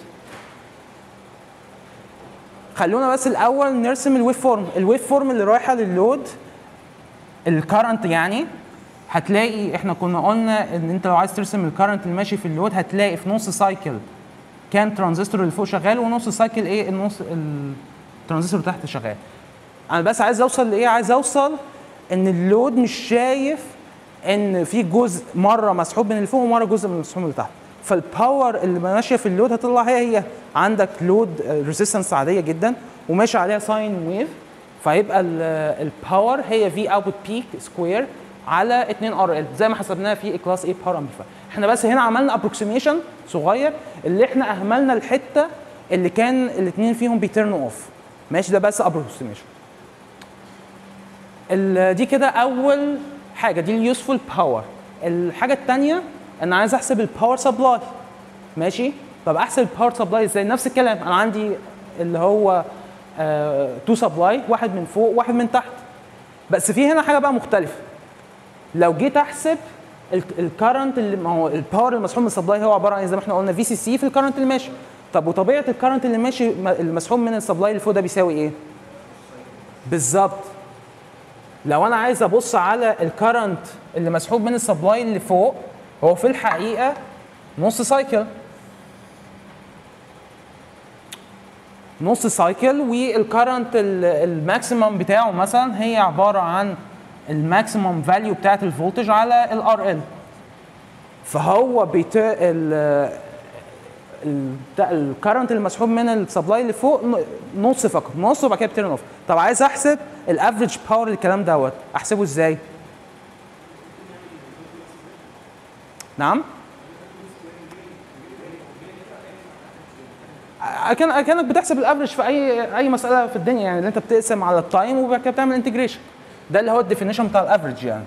خلونا بس الاول نرسم الويف فورم الويف فورم اللي رايحه لللود الكرنت يعني هتلاقي احنا كنا قلنا ان انت لو عايز ترسم الكرنت اللي ماشي في اللود هتلاقي في نص سايكل كان ترانزستور اللي فوق شغال ونص سايكل ايه النص الترانزستور اللي تحت شغال انا بس عايز اوصل لايه عايز اوصل ان اللود مش شايف ان في جزء مره مسحوب من اللي فوق ومره جزء من المسحوب من اللي تحت فالباور اللي ماشيه في اللود هتطلع هي هي عندك لود ريزيستنس عاديه جدا وماشي عليها ساين ويف فيبقى الباور هي في اوتبوت بيك سكوير على 2 ار ال زي ما حسبناها في كلاس اي باور امبليفاير احنا بس هنا عملنا ابروكسيميشن صغير اللي احنا اهملنا الحته اللي كان الاثنين فيهم بيترنوا اوف ماشي ده بس ابروكسيميشن دي كده اول حاجه دي اليوسفول باور الحاجه الثانيه انا عايز احسب الباور سبلاي ماشي طب احسب الباور سبلاي ازاي نفس الكلام انا عندي اللي هو تو سبلاي واحد من فوق واحد من تحت بس في هنا حاجه بقى مختلفه لو جيت احسب الكرنت اللي ما هو الباور المسحوب من السبلاي هو عباره عن زي ما احنا قلنا في سي سي في الكرنت اللي ماشي طب وطبيعه الكرنت اللي ماشي المسحوب من السبلاي اللي فوق ده بيساوي ايه بالظبط لو انا عايز ابص على الكرنت اللي مسحوب من السبلاي اللي فوق هو في الحقيقه نص سايكل نص سايكل والكرنت الماكسيمم بتاعه مثلا هي عباره عن الماكسيمم فاليو بتاعت الفولتج على الار ال فهو بيت ال الكرنت المسحوب من السبلاي اللي فوق نص فقط نص وبعد كده بترن اوف طب عايز احسب الافريج باور الكلام دوت احسبه ازاي نعم كان كانك بتحسب الافريج في اي اي مساله في الدنيا يعني اللي انت بتقسم على التايم وبعد كده بتعمل انتجريشن ده اللي هو الديفينيشن بتاع الافريج يعني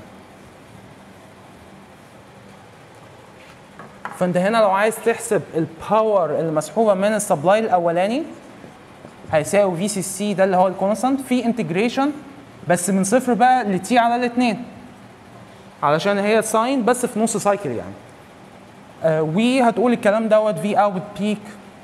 فانت هنا لو عايز تحسب الباور المسحوبه من السبلاي الاولاني هيساوي في سي سي ده اللي هو الكونستانت في انتجريشن بس من صفر بقى لتي على الاثنين علشان هي ساين بس في نص سايكل يعني آه وهتقول الكلام دوت في اوت بيك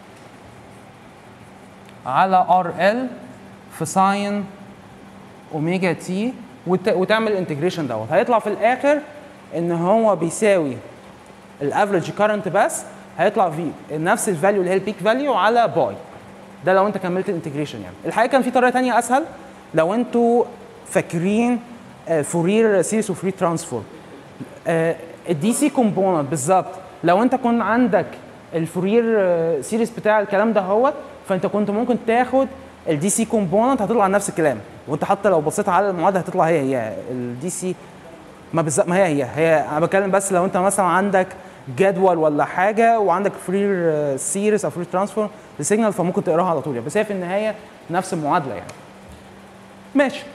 على ار ال في ساين اوميجا تي وتعمل الانتجريشن دوت هيطلع في الاخر ان هو بيساوي الافريج كارنت بس هيطلع في نفس الفاليو اللي هي البيك فاليو على باي ده لو انت كملت الانتجريشن يعني الحقيقه كان في طريقه ثانيه اسهل لو انتوا فاكرين فورير سيريس وفري ترانسفورم الدي سي كومبوننت بالظبط لو انت كنت عندك الفورير سيريس بتاع الكلام ده هوت فانت كنت ممكن تاخد الدي سي كومبوننت هتطلع نفس الكلام وانت حتى لو بصيت على المعادله هتطلع هي هي الدي سي ما بالظبط ما هي هي هي انا بتكلم بس لو انت مثلا عندك جدول ولا حاجه وعندك فري سيريس او فري ترانسفورم لسيجنال فممكن تقراها على طول يعني بس هي في النهايه نفس المعادله يعني ماشي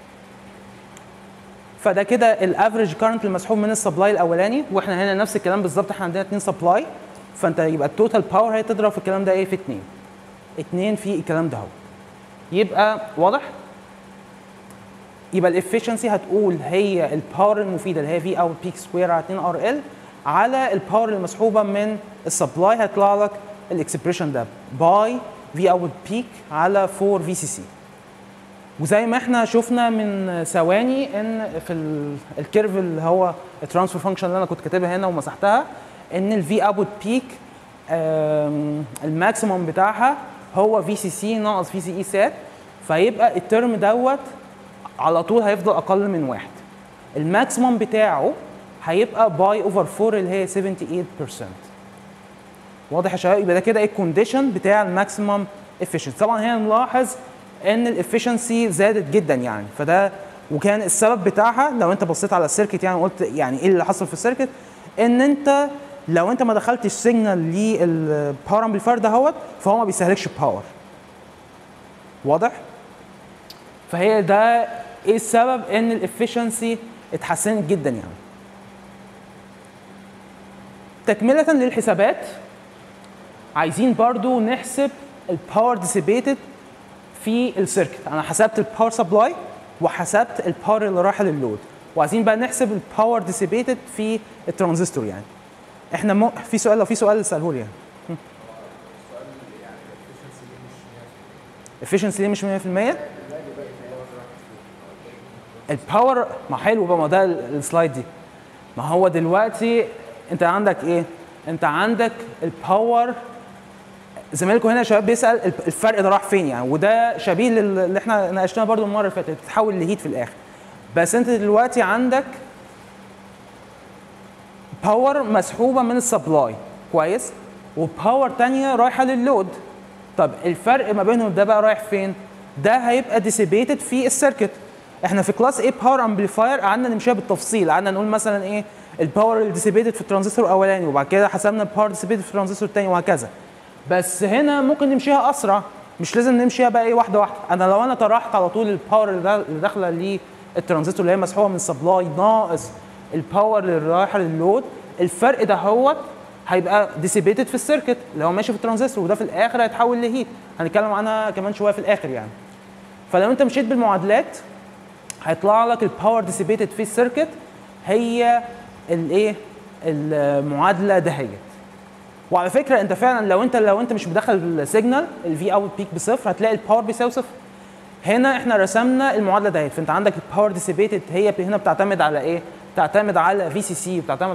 فده كده الافريج كارنت المسحوب من السبلاي الاولاني واحنا هنا نفس الكلام بالظبط احنا عندنا اثنين سبلاي فانت يبقى التوتال باور هتضرب في الكلام ده ايه في اثنين اثنين في الكلام ده اهو يبقى واضح يبقى الافشنسي هتقول هي الباور المفيده اللي هي في اوت بيك سكوير على 2 ار ال على الباور المسحوبه من السبلاي هيطلع لك الاكسبريشن ده باي في اوت بيك على 4 في سي سي وزي ما احنا شفنا من ثواني ان في الكيرف اللي هو الترانسفير فانكشن اللي انا كنت كاتبها هنا ومسحتها ان الفي اوت بيك الماكسيموم بتاعها هو في سي سي ناقص في سي اي سات فيبقى الترم دوت على طول هيفضل اقل من واحد الماكسيموم بتاعه هيبقى باي اوفر 4 اللي هي 78% واضح يا شباب يبقى ده كده الكونديشن بتاع الماكسيموم افشنسي طبعا هنا نلاحظ ان الافشنسي زادت جدا يعني فده وكان السبب بتاعها لو انت بصيت على السيركت يعني قلت يعني ايه اللي حصل في السيركت ان انت لو انت ما دخلتش سيجنال للباور امبليفاير دهوت فهو ما بيستهلكش باور واضح فهي ده ايه السبب ان الافشنسي اتحسنت جدا يعني تكملة للحسابات عايزين برضو نحسب الباور ديسيبيتد في السيركت انا حسبت الباور سبلاي وحسبت الباور اللي رايحه لللود وعايزين بقى نحسب الباور ديسيبيتد في الترانزستور يعني احنا مو في سؤال لو في سؤال اساله لي يعني efficiency ليه مش 100% الباور ما حلو بقى ما ده ال- السلايد دي ما هو دلوقتي انت عندك ايه انت عندك الباور زمايلكم هنا يا شباب بيسال الف- الفرق ده راح فين يعني وده شبيه لل- اللي احنا ناقشناه برضو المره اللي فاتت بتتحول لهيت في الاخر بس انت دلوقتي عندك باور مسحوبه من السبلاي كويس وباور تانية رايحه لللود طب الفرق ما بينهم ده بقى رايح فين ده هيبقى ديسيبيتد في السيركت احنا في كلاس ايه باور امبليفاير قعدنا نمشيها بالتفصيل قعدنا نقول مثلا ايه الباور اللي ديسيبيتد في الترانزستور الاولاني وبعد كده حسبنا الباور ديسيبيتد في الترانزستور الثاني وهكذا بس هنا ممكن نمشيها اسرع مش لازم نمشيها بقى ايه واحده واحده انا لو انا طرحت على طول الباور اللي دا- اللي داخله للترانزستور اللي هي مسحوبه من السبلاي ناقص الباور اللي رايحه لللود الفرق ده هو هيبقى ديسيبيتد في السيركت اللي هو ماشي في الترانزستور وده في الاخر هيتحول لهيت هنتكلم عنها كمان شويه في الاخر يعني فلو انت مشيت بالمعادلات هيطلع لك الباور ديسيبيتد في السيركت هي الايه المعادله دهيت وعلى فكره انت فعلا لو انت لو انت مش مدخل السيجنال الفي اوت بيك بصفر هتلاقي الباور بيساوي صفر هنا احنا رسمنا المعادله دهيت فانت عندك الباور ديسيبيتد هي هنا بتعتمد على ايه بتعتمد على في سي سي بتعتمد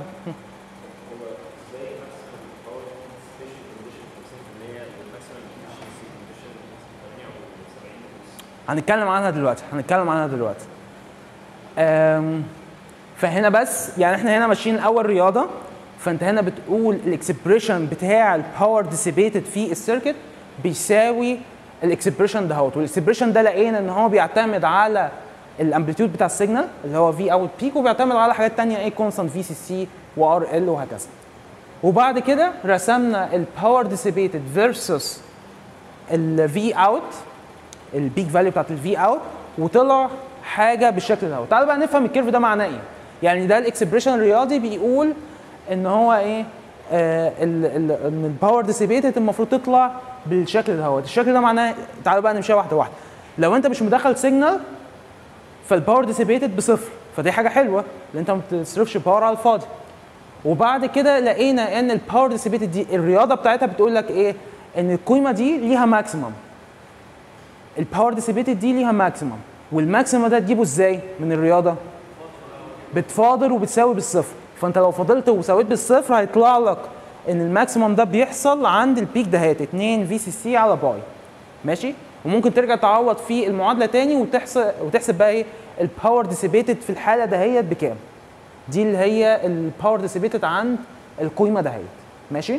هنتكلم عنها دلوقتي هنتكلم عنها دلوقتي أم، فهنا بس يعني احنا هنا ماشيين اول رياضه فانت هنا بتقول الاكسبريشن بتاع الباور ديسيبيتد في السيركت بيساوي الاكسبريشن دهوت والاكسبريشن ده لقينا ان هو بيعتمد على الامبليتيود بتاع السيجنال اللي هو في اوت بيك وبيعتمد على حاجات تانية ايه كونستانت في سي سي وار ال وهكذا وبعد كده رسمنا الباور ديسيبيتد فيرسس الفي اوت البيك فاليو بتاعت الفي اوت وطلع حاجه بالشكل ده تعالوا بقى نفهم الكيرف ده معناه ايه يعني ده الاكسبريشن الرياضي بيقول ان هو ايه آه ال- ال- ان الباور ديسيبيتد المفروض تطلع بالشكل ده الشكل ده معناه تعالوا بقى نمشيها واحده واحده لو انت مش مدخل سيجنال فالباور ديسيبيتد بصفر فدي حاجه حلوه لان انت ما بتصرفش باور على الفاضي وبعد كده لقينا ان الباور ديسيبيتد دي الرياضه بتاعتها بتقول لك ايه ان القيمه دي ليها ماكسيمم الباور ديسيبيتد دي ليها ماكسيمم والماكسيمم ده تجيبه ازاي من الرياضه بتفاضل وبتساوي بالصفر فانت لو فضلت وساويت بالصفر هيطلع لك ان الماكسيمم ده بيحصل عند البيك دهات 2 في سي سي على باي ماشي وممكن ترجع تعوض في المعادله تاني وتحسب وتحسب بقى ايه الباور ديسيبيتد في الحاله دهيت بكام دي اللي هي الباور ديسيبيتد عند القيمه دهيت ماشي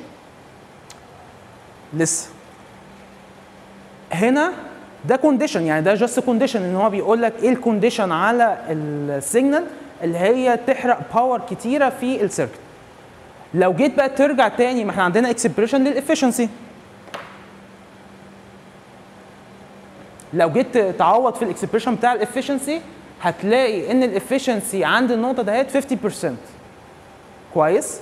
لسه هنا ده كونديشن يعني ده جاست كونديشن ان هو بيقول لك ايه الكونديشن على السيجنال اللي هي تحرق باور كتيره في السيركت لو جيت بقى ترجع تاني ما احنا عندنا اكسبريشن للافشنسي لو جيت تعوض في الاكسبريشن بتاع الافشنسي هتلاقي ان الافشنسي عند النقطه دهيت 50% كويس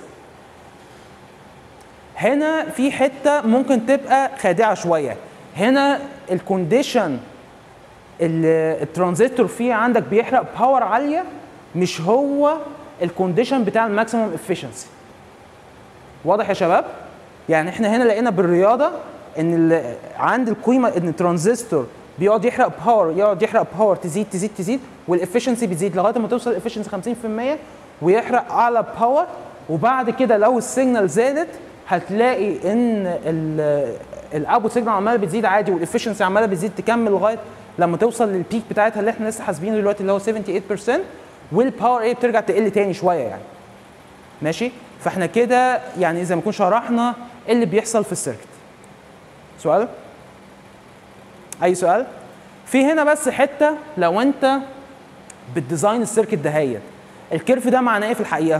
هنا في حته ممكن تبقى خادعه شويه هنا الكونديشن اللي الترانزستور فيه عندك بيحرق باور عاليه مش هو الكونديشن بتاع الماكسيمم افشنسي واضح يا شباب يعني احنا هنا لقينا بالرياضه ان ال- عند القيمه ان الترانزستور بيقعد يحرق باور يقعد يحرق باور تزيد تزيد تزيد والافشنسي بتزيد لغايه ما توصل الافشنسي 50% ويحرق اعلى باور وبعد كده لو السيجنال زادت هتلاقي ان الاوتبوت سيجنال عماله بتزيد عادي والافشنسي عماله بتزيد تكمل لغايه لما توصل للبيك بتاعتها اللي احنا لسه حاسبينه دلوقتي اللي هو 78% والباور ايه بترجع تقل تاني شويه يعني ماشي فاحنا كده يعني زي ما نكون شرحنا ايه اللي بيحصل في السيركت سؤال اي سؤال في هنا بس حته لو انت بالديزاين السيركت دهيت الكيرف ده معناه ايه في الحقيقه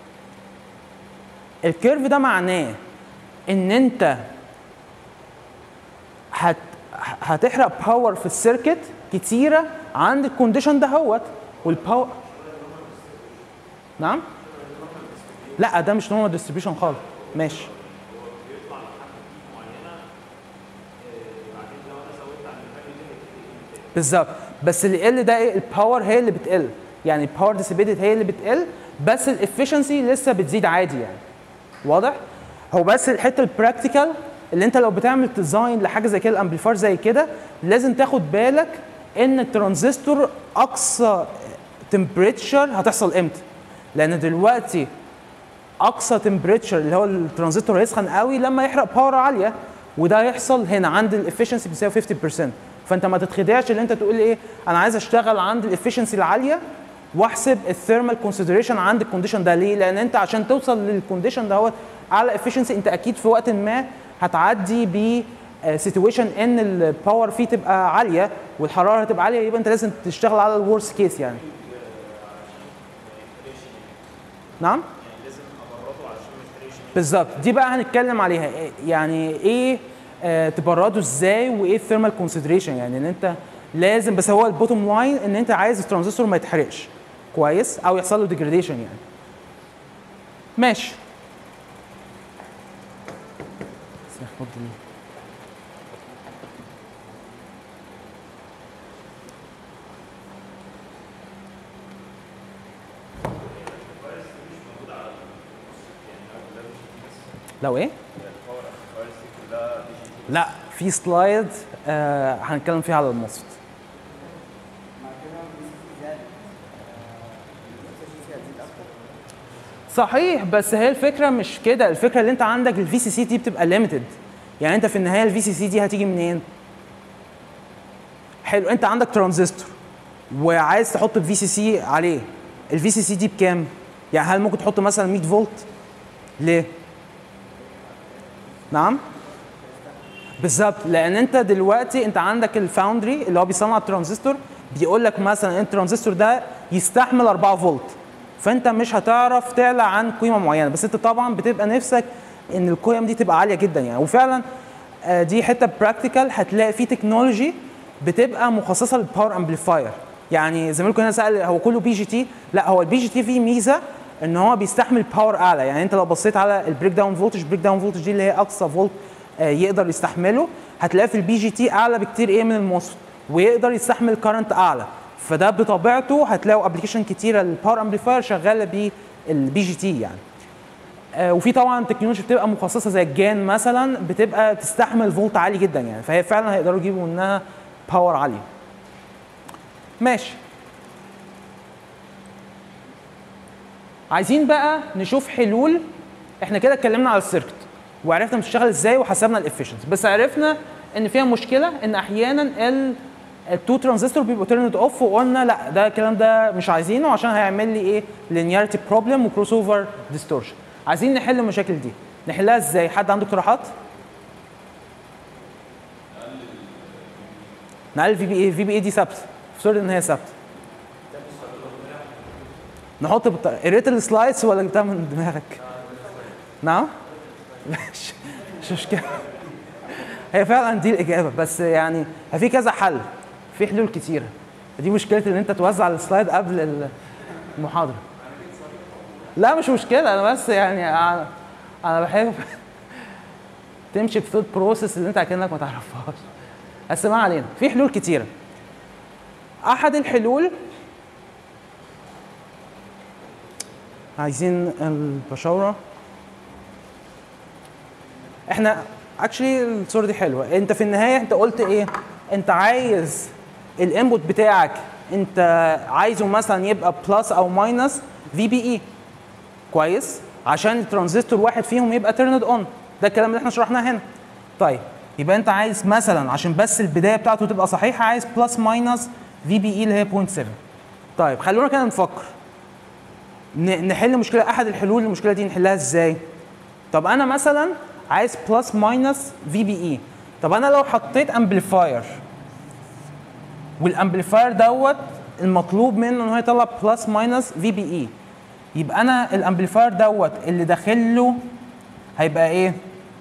الكيرف ده معناه ان انت هت هتحرق باور في السيركت كتيره عند الكونديشن دهوت والباور نعم لا ده مش نورمال ديستريبيوشن خالص ماشي بالظبط بس اللي يقل ده ايه الباور هي اللي بتقل يعني الباور ديسيبيتد هي اللي بتقل بس الافشنسي لسه بتزيد عادي يعني واضح هو بس الحته البراكتيكال اللي انت لو بتعمل ديزاين لحاجه زي كده الامبليفاير زي كده لازم تاخد بالك ان الترانزستور اقصى تمبريتشر هتحصل امتى لان دلوقتي اقصى تمبريتشر اللي هو الترانزستور هيسخن قوي لما يحرق باور عاليه وده يحصل هنا عند الافشنسي بيساوي 50% فانت ما تتخدعش اللي انت تقول ايه انا عايز اشتغل عند الافشنسي العاليه واحسب الثيرمال كونسيدريشن عند الكونديشن ده ليه؟ لان انت عشان توصل للكونديشن دوت على افشنسي انت اكيد في وقت ما هتعدي ب سيتويشن ان الباور فيه تبقى عاليه والحراره هتبقى عاليه يبقى انت لازم تشتغل على الورست كيس يعني. نعم؟ بالظبط دي بقى هنتكلم عليها إيه- يعني ايه آه تبرده ازاي وايه الثيرمال كونسيدريشن يعني ان انت لازم بس هو البوتوم لاين ان انت عايز الترانزستور ما يتحرقش كويس او يحصل له ديجريديشن يعني ماشي بس ناخد ال- لو ايه؟ لا في سلايد آه هنتكلم فيها على الموسفت صحيح بس هي الفكره مش كده الفكره اللي انت عندك الفي سي سي دي بتبقى ليميتد يعني انت في النهايه الفي سي سي دي هتيجي منين حلو انت عندك ترانزستور وعايز تحط الفي سي سي عليه الفي سي سي دي بكام يعني هل ممكن تحط مثلا 100 فولت ليه نعم بالظبط لان انت دلوقتي انت عندك الفاوندري اللي هو بيصنع الترانزستور بيقول لك مثلا الترانزستور ده يستحمل 4 فولت فانت مش هتعرف تعلى عن قيمه معينه بس انت طبعا بتبقى نفسك ان القيم دي تبقى عاليه جدا يعني وفعلا آه، دي حته براكتيكال هتلاقي في تكنولوجي بتبقى مخصصه للباور امبليفاير يعني زميلكم هنا سال هو كله بي جي تي لا هو البي جي تي فيه ميزه ان هو بيستحمل باور اعلى يعني انت لو بصيت على البريك داون فولتج بريك داون فولتج دي اللي هي اقصى فولت آه، يقدر يستحمله هتلاقي في البي جي تي اعلى بكتير ايه من الموسفت ويقدر يستحمل كارنت اعلى فده بطبيعته هتلاقوا ابلكيشن كتيره للباور امبليفاير شغاله بالبي جي تي يعني آه، وفي طبعا تكنولوجي بتبقى مخصصه زي الجان مثلا بتبقى تستحمل فولت عالي جدا يعني فهي فعلا هيقدروا يجيبوا منها باور عاليه ماشي عايزين بقى نشوف حلول احنا كده اتكلمنا على السيركت وعرفنا بتشتغل ازاي وحسبنا الافشنسي بس عرفنا ان فيها مشكله ان احيانا ال التو ترانزستور بيبقوا تيرند اوف وقلنا لا ده الكلام ده مش عايزينه عشان هيعمل لي ايه لينياريتي بروبلم وكروس اوفر ديستورشن عايزين نحل المشاكل دي نحلها ازاي حد عنده اقتراحات نقلل في بي اي في بي اي دي ثابته افترض ان هي ثابته نحط بالط... قريت السلايدز ولا جبتها من دماغك؟ نعم؟ مش مش مشكلة هي فعلا دي الإجابة بس يعني في كذا حل في حلول كتيرة دي مشكلة إن أنت توزع السلايد قبل المحاضرة لا مش مشكلة أنا بس يعني أنا, أنا بحب تمشي بثوت بروسيس اللي أنت أكنك ما تعرفهاش بس ما علينا في حلول كتيرة أحد الحلول عايزين البشاوره احنا اكشلي الصوره دي حلوه انت في النهايه انت قلت ايه انت عايز الانبوت بتاعك انت عايزه مثلا يبقى بلس او ماينس في بي اي كويس عشان الترانزستور واحد فيهم يبقى تيرند اون ده الكلام اللي احنا شرحناه هنا طيب يبقى انت عايز مثلا عشان بس البدايه بتاعته تبقى صحيحه عايز بلس ماينس في بي اي اللي هي 0.7 طيب خلونا كده نفكر ن- نحل مشكله احد الحلول للمشكله دي نحلها ازاي طب انا مثلا عايز بلس ماينس في بي اي طب انا لو حطيت امبليفاير والامبليفاير دوت المطلوب منه ان هو يطلع بلس ماينس في بي اي يبقى انا الامبليفاير دوت اللي داخل له هيبقى ايه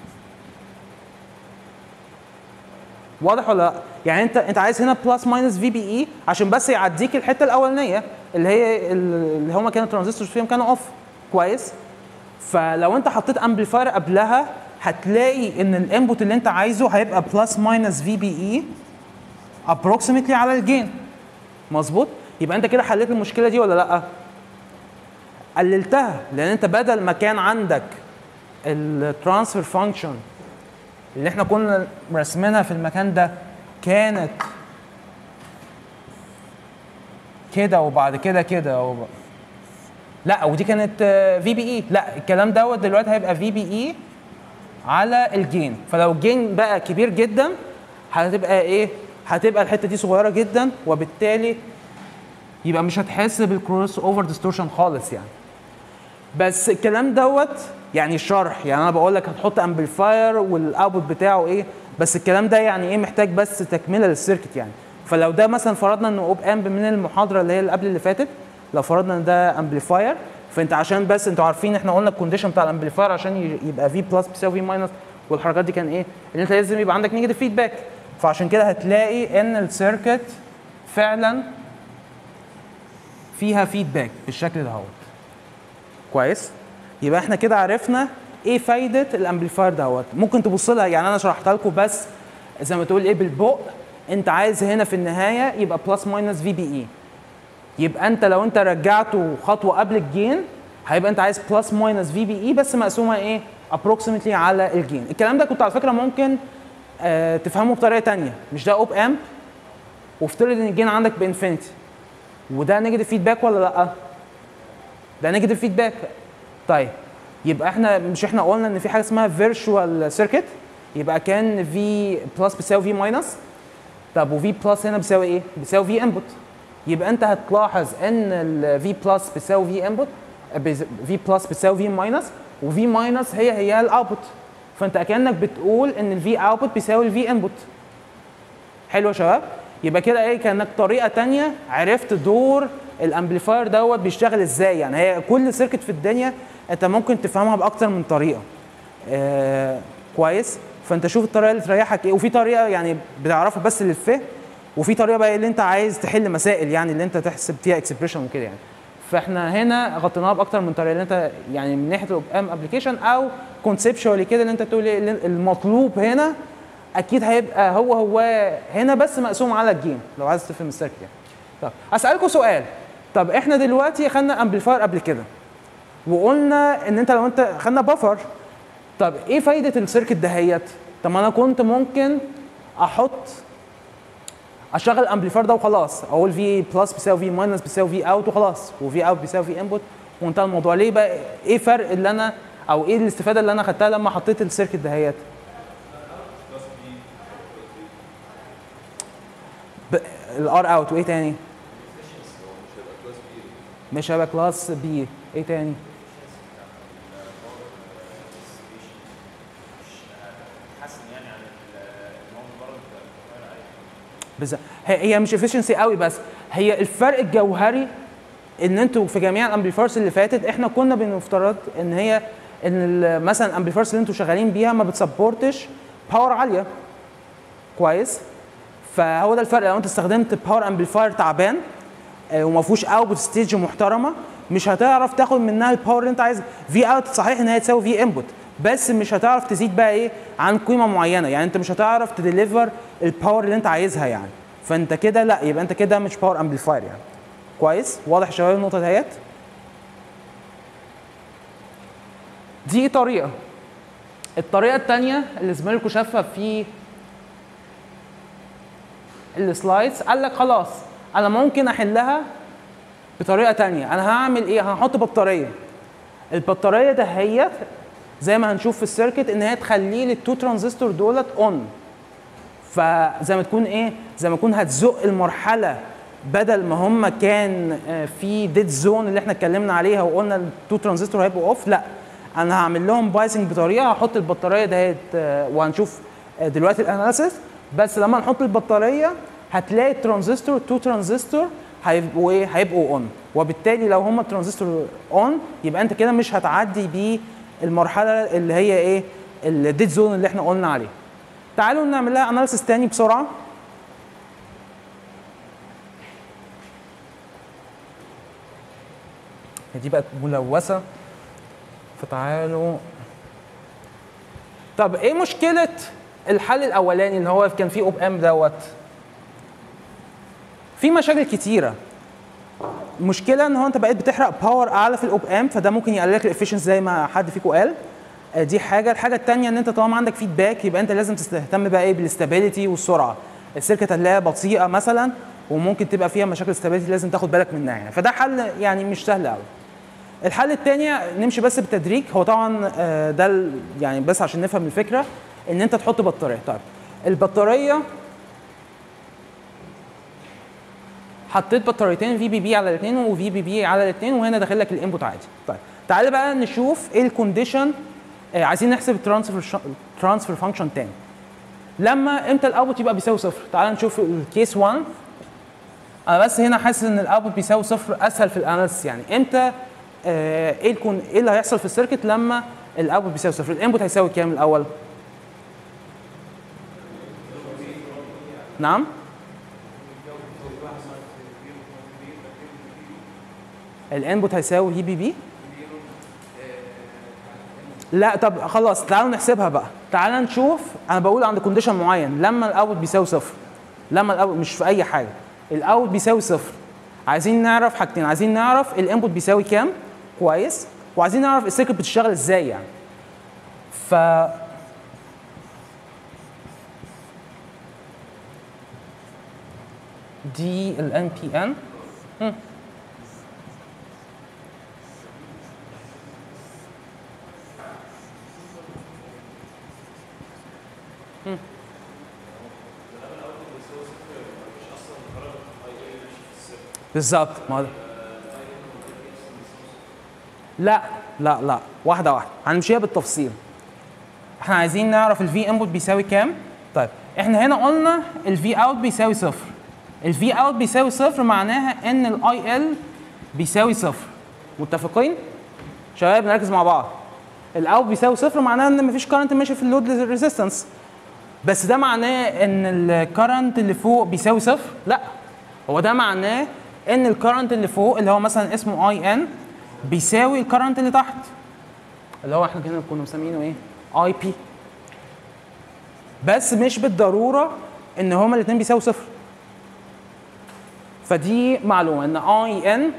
واضح ولا لا؟ يعني انت انت عايز هنا بلس ماينس في بي اي عشان بس يعديك الحته الاولانيه اللي هي اللي هما كانوا ترانزستورز فيهم كانوا اوف كويس فلو انت حطيت امبليفاير قبلها هتلاقي ان الانبوت اللي انت عايزه هيبقى بلس ماينس في بي اي ابروكسيمتلي على الجين مظبوط يبقى انت كده حليت المشكله دي ولا لا قللتها لان انت بدل ما كان عندك الترانسفير فانكشن اللي احنا كنا مرسمينها في المكان ده كانت كده وبعد كده كده وب... لا ودي كانت في بي اي لا الكلام دوت دلوقتي هيبقى في بي اي على الجين فلو الجين بقى كبير جدا هتبقى ايه هتبقى الحته دي صغيره جدا وبالتالي يبقى مش هتحس بالكروس اوفر ديستورشن خالص يعني بس الكلام دوت يعني شرح يعني انا بقول لك هتحط امبليفاير والاوتبوت بتاعه ايه بس الكلام ده يعني ايه محتاج بس تكمله للسيركت يعني فلو ده مثلا فرضنا انه اوب امب من المحاضره اللي هي اللي قبل اللي فاتت لو فرضنا ان ده امبليفاير فانت عشان بس انتوا عارفين احنا قلنا الكونديشن بتاع الامبليفاير عشان ي- يبقى في بلس بيساوي في ماينس والحركات دي كان ايه؟ ان انت لازم يبقى عندك نيجاتيف فيدباك فعشان كده هتلاقي ان السيركت فعلا فيها فيدباك بالشكل ده اهوت كويس يبقى احنا كده عرفنا ايه فايده الامبليفاير دوت ممكن تبص لها يعني انا شرحت لكم بس زي ما تقول ايه بالبق انت عايز هنا في النهايه يبقى بلس ماينس في بي اي يبقى انت لو انت رجعته خطوه قبل الجين هيبقى انت عايز بلس ماينس في بي اي بس مقسومه ايه ابروكسيمتلي على الجين الكلام ده كنت على فكره ممكن آه تفهمه بطريقه تانية مش ده اوب امب وافترض ان الجين عندك بانفينيتي وده نيجاتيف فيدباك ولا لا ده نيجاتيف فيدباك طيب يبقى احنا مش احنا قلنا ان في حاجه اسمها فيرتشوال سيركت يبقى كان في بلس بيساوي في ماينس طب وفي بلس هنا بيساوي ايه؟ بيساوي في انبوت يبقى انت هتلاحظ ان الفي بلس بيساوي في انبوت في بلس بيساوي في ماينس وفي ماينس هي هي الاوتبوت فانت كانك بتقول ان الفي اوتبوت بيساوي الفي انبوت حلو يا شباب يبقى كده ايه كانك طريقه تانية عرفت دور الامبليفاير دوت بيشتغل ازاي يعني هي كل سيركت في الدنيا انت ممكن تفهمها باكتر من طريقه آه كويس فانت شوف الطريقه اللي تريحك ايه وفي طريقه يعني بتعرفها بس للفهم وفي طريقه بقى اللي انت عايز تحل مسائل يعني اللي انت تحسب فيها اكسبريشن وكده يعني فاحنا هنا غطيناها باكتر من طريقه اللي انت يعني من ناحيه الام ابلكيشن او كونسبشوالي كده اللي انت تقول إيه اللي المطلوب هنا اكيد هيبقى هو هو هنا بس مقسوم على الجيم لو عايز تفهم السيركت يعني طب اسالكم سؤال طب احنا دلوقتي خدنا امبليفاير قبل كده وقلنا ان انت لو انت خدنا بفر طب ايه فايده السيركت دهيت طب ما انا كنت ممكن احط اشغل الامبليفاير ده وخلاص اقول في بلس بيساوي في ماينس بيساوي في اوت وخلاص وفي اوت بيساوي في انبوت وانتهى الموضوع ليه بقى ايه فرق اللي انا او ايه الاستفاده اللي انا خدتها لما حطيت السيركت دهيت الار اوت وايه تاني مش هيبقى كلاس بي ايه تاني بس هي مش افشنسي قوي بس هي الفرق الجوهري ان انتوا في جميع الامبليفايرز اللي فاتت احنا كنا بنفترض ان هي ان مثلا الامبليفايرز اللي انتوا شغالين بيها ما بتسبورتش باور عاليه كويس فهو ده الفرق لو انت استخدمت باور امبليفاير تعبان وما فيهوش اوتبوت ستيج محترمه مش هتعرف تاخد منها الباور اللي انت عايزها في اوت صحيح ان هي تساوي في انبوت بس مش هتعرف تزيد بقى ايه عن قيمه معينه يعني انت مش هتعرف تديليفر الباور اللي انت عايزها يعني فانت كده لا يبقى انت كده مش باور امبليفاير يعني كويس واضح يا شباب النقطه ديت دي طريقه الطريقه الثانيه اللي زميلكم شافها في السلايدز قال لك خلاص انا ممكن احلها بطريقه تانية انا هعمل ايه هحط بطاريه البطاريه دهيت زي ما هنشوف في السيركت ان هي تخلي لي التو ترانزستور دولت اون فزي ما تكون ايه زي ما تكون هتزق المرحله بدل ما هم كان في ديد زون اللي احنا اتكلمنا عليها وقلنا التو ترانزستور هيبقوا اوف لا انا هعمل لهم بايسنج بطريقه هحط البطاريه دهيت وهنشوف دلوقتي الاناليسيس بس لما نحط البطاريه هتلاقي الترانزستور تو ترانزستور هيبقوا ايه هيبقوا اون وبالتالي لو هم الترانزستور اون يبقى انت كده مش هتعدي بالمرحله اللي هي ايه الديد زون اللي احنا قلنا عليه تعالوا نعمل لها اناليسيس تاني بسرعه دي بقت ملوثه فتعالوا طب ايه مشكله الحل الاولاني اللي هو كان فيه اوب ام دوت في مشاكل كتيره المشكله ان هو انت بقيت بتحرق باور اعلى في الاوب ام فده ممكن يقلل لك الافشنسي زي ما حد فيكم قال آه، دي حاجه الحاجه الثانيه ان انت طالما عندك فيدباك يبقى انت لازم تهتم بقى ايه بالاستابيليتي والسرعه السيركت هتلاقيها بطيئه مثلا وممكن تبقى فيها مشاكل استابيليتي لازم تاخد بالك منها يعني فده حل يعني مش سهل قوي الحل الثاني نمشي بس بالتدريج هو طبعا آه، ده ال- يعني بس عشان نفهم الفكره ان انت تحط بطاريه طيب البطاريه حطيت بطاريتين في بي بي على الاثنين وفي بي بي على الاثنين وهنا داخل لك الانبوت عادي طيب تعالى بقى نشوف ايه الكونديشن آه عايزين نحسب الترانسفير ترانسفير فانكشن تاني لما امتى الاوتبوت يبقى بيساوي صفر تعالى نشوف الكيس 1 انا بس هنا حاسس ان الاوتبوت بيساوي صفر اسهل في الاناليسيس يعني امتى آه ايه الكون ايه اللي هيحصل في السيركت لما الاوتبوت بيساوي صفر الانبوت هيساوي كام الاول نعم الانبوت هيساوي في بي بي لا طب خلاص تعالوا نحسبها بقى تعالى نشوف انا بقول عند كونديشن معين لما الاوت بيساوي صفر لما الاوت مش في اي حاجه الاوت بيساوي صفر عايزين نعرف حاجتين عايزين نعرف الانبوت بيساوي كام كويس وعايزين نعرف السيركت بتشتغل ازاي يعني ف دي الان بي ان بالظبط ما هو- لا لا لا واحده واحده هنمشيها بالتفصيل احنا عايزين نعرف الفي انبوت بيساوي كام طيب احنا هنا قلنا الفي اوت بيساوي صفر الفي اوت بيساوي صفر معناها ان الاي ال بيساوي صفر متفقين شباب نركز مع بعض الاوت بيساوي صفر معناها ان مفيش كارنت ماشي في اللود ريزيستنس بس ده معناه ان الكرنت اللي فوق بيساوي صفر لا هو ده معناه ان الكرنت اللي فوق اللي هو مثلا اسمه اي ان بيساوي الكرنت اللي تحت اللي هو احنا كنا كنا مسمينه ايه اي بي بس مش بالضروره ان هما الاثنين بيساوي صفر فدي معلومه ان اي ان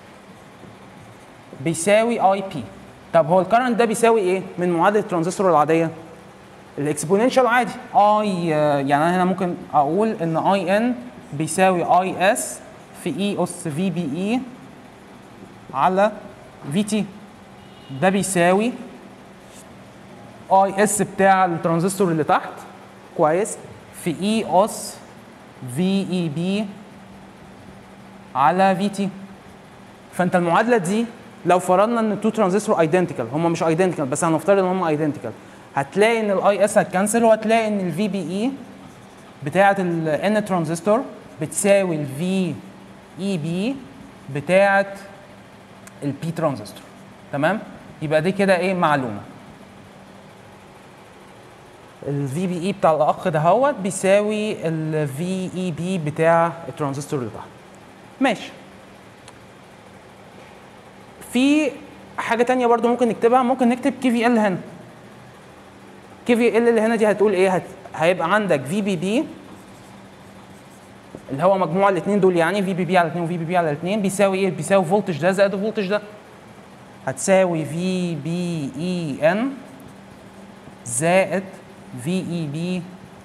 بيساوي اي بي طب هو الكرنت ده بيساوي ايه من معادله الترانزستور العاديه الاكسبوننشال عادي اي يعني انا هنا ممكن اقول ان اي ان بيساوي اي اس في اي اس في بي اي على في تي ده بيساوي اي اس بتاع الترانزستور اللي تحت كويس في اي اس في اي بي على في تي فانت المعادله دي لو فرضنا ان التو ترانزستور ايدنتيكال هم مش ايدنتيكال بس هنفترض ان هم ايدنتيكال هتلاقي ان الاي اس هتكنسل وهتلاقي ان الفي بي اي بتاعه الان ترانزستور بتساوي الفي اي بي بتاعه البي ترانزستور تمام يبقى دي كده ايه معلومه الفي بي اي بتاع الاخ دهوت بيساوي الفي اي بي بتاع الترانزستور اللي تحت ماشي في حاجه تانية برضو ممكن نكتبها ممكن نكتب كي في ال هنا كي في ال اللي هنا دي هتقول ايه هت... هيبقى عندك في بي بي اللي هو مجموع الاثنين دول يعني في بي بي على 2 وفي بي بي على 2 بيساوي ايه بيساوي فولتج ده زائد الفولتج ده هتساوي في بي اي ان زائد في اي بي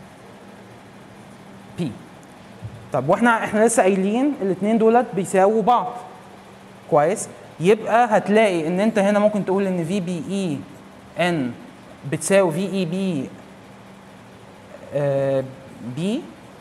بي طب واحنا احنا لسه قايلين الاثنين دولت بيساووا بعض كويس يبقى هتلاقي ان انت هنا ممكن تقول ان في بي اي ان بتساوي في اي بي بي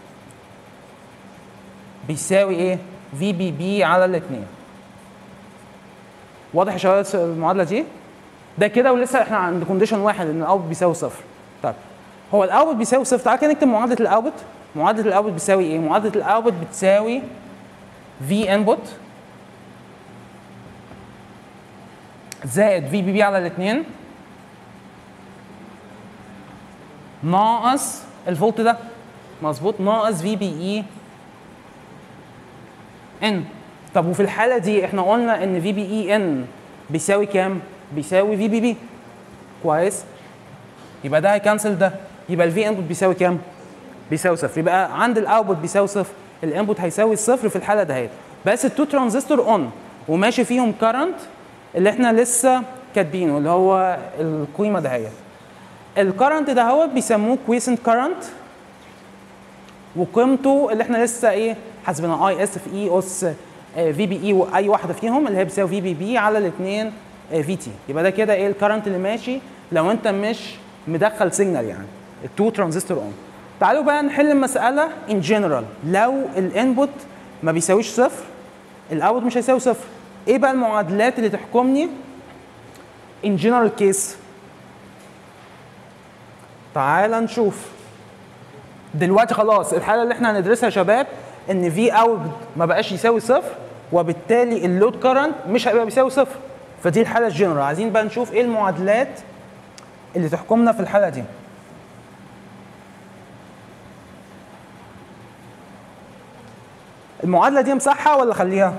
بيساوي ايه في بي بي على الاثنين واضح يا شباب المعادله دي ده كده ولسه احنا عند كونديشن واحد ان الاوت بيساوي صفر طيب هو الاوت بيساوي صفر تعال كده نكتب معادله الاوت معادله الاوت بتساوي ايه معادله الاوت بتساوي في انبوت زائد في بي بي على الاثنين ناقص الفولت ده مظبوط ناقص في بي اي ان طب وفي الحاله دي احنا قلنا ان في بي اي ان بيساوي كام بيساوي في بي بي كويس يبقى ده هيكنسل ده يبقى الفي انبوت بيساوي كام بيساوي صفر يبقى عند الاوتبوت بيساوي صفر الانبوت هيساوي الصفر في الحاله دهيت بس التو ترانزستور اون وماشي فيهم كارنت اللي احنا لسه كاتبينه اللي هو القيمه دهيت الكرنت ده هو بيسموه كويسنت كرنت وقيمته اللي احنا لسه ايه حاسبينها اي اس في اي اس في بي اي واي واحده فيهم اللي هي بتساوي في بي بي على الاثنين في تي يبقى ده كده ايه الكرنت اللي ماشي لو انت مش مدخل سيجنال يعني التو ترانزستور اون تعالوا بقى نحل المساله ان جنرال لو الانبوت ما بيساويش صفر الاوت مش هيساوي صفر ايه بقى المعادلات اللي تحكمني ان جنرال كيس تعال نشوف دلوقتي خلاص الحاله اللي احنا هندرسها يا شباب ان في اوت ما بقاش يساوي صفر وبالتالي اللود كرنت مش هيبقى بيساوي صفر فدي الحاله الجنرال عايزين بقى نشوف ايه المعادلات اللي تحكمنا في الحاله دي المعادله دي امسحها ولا خليها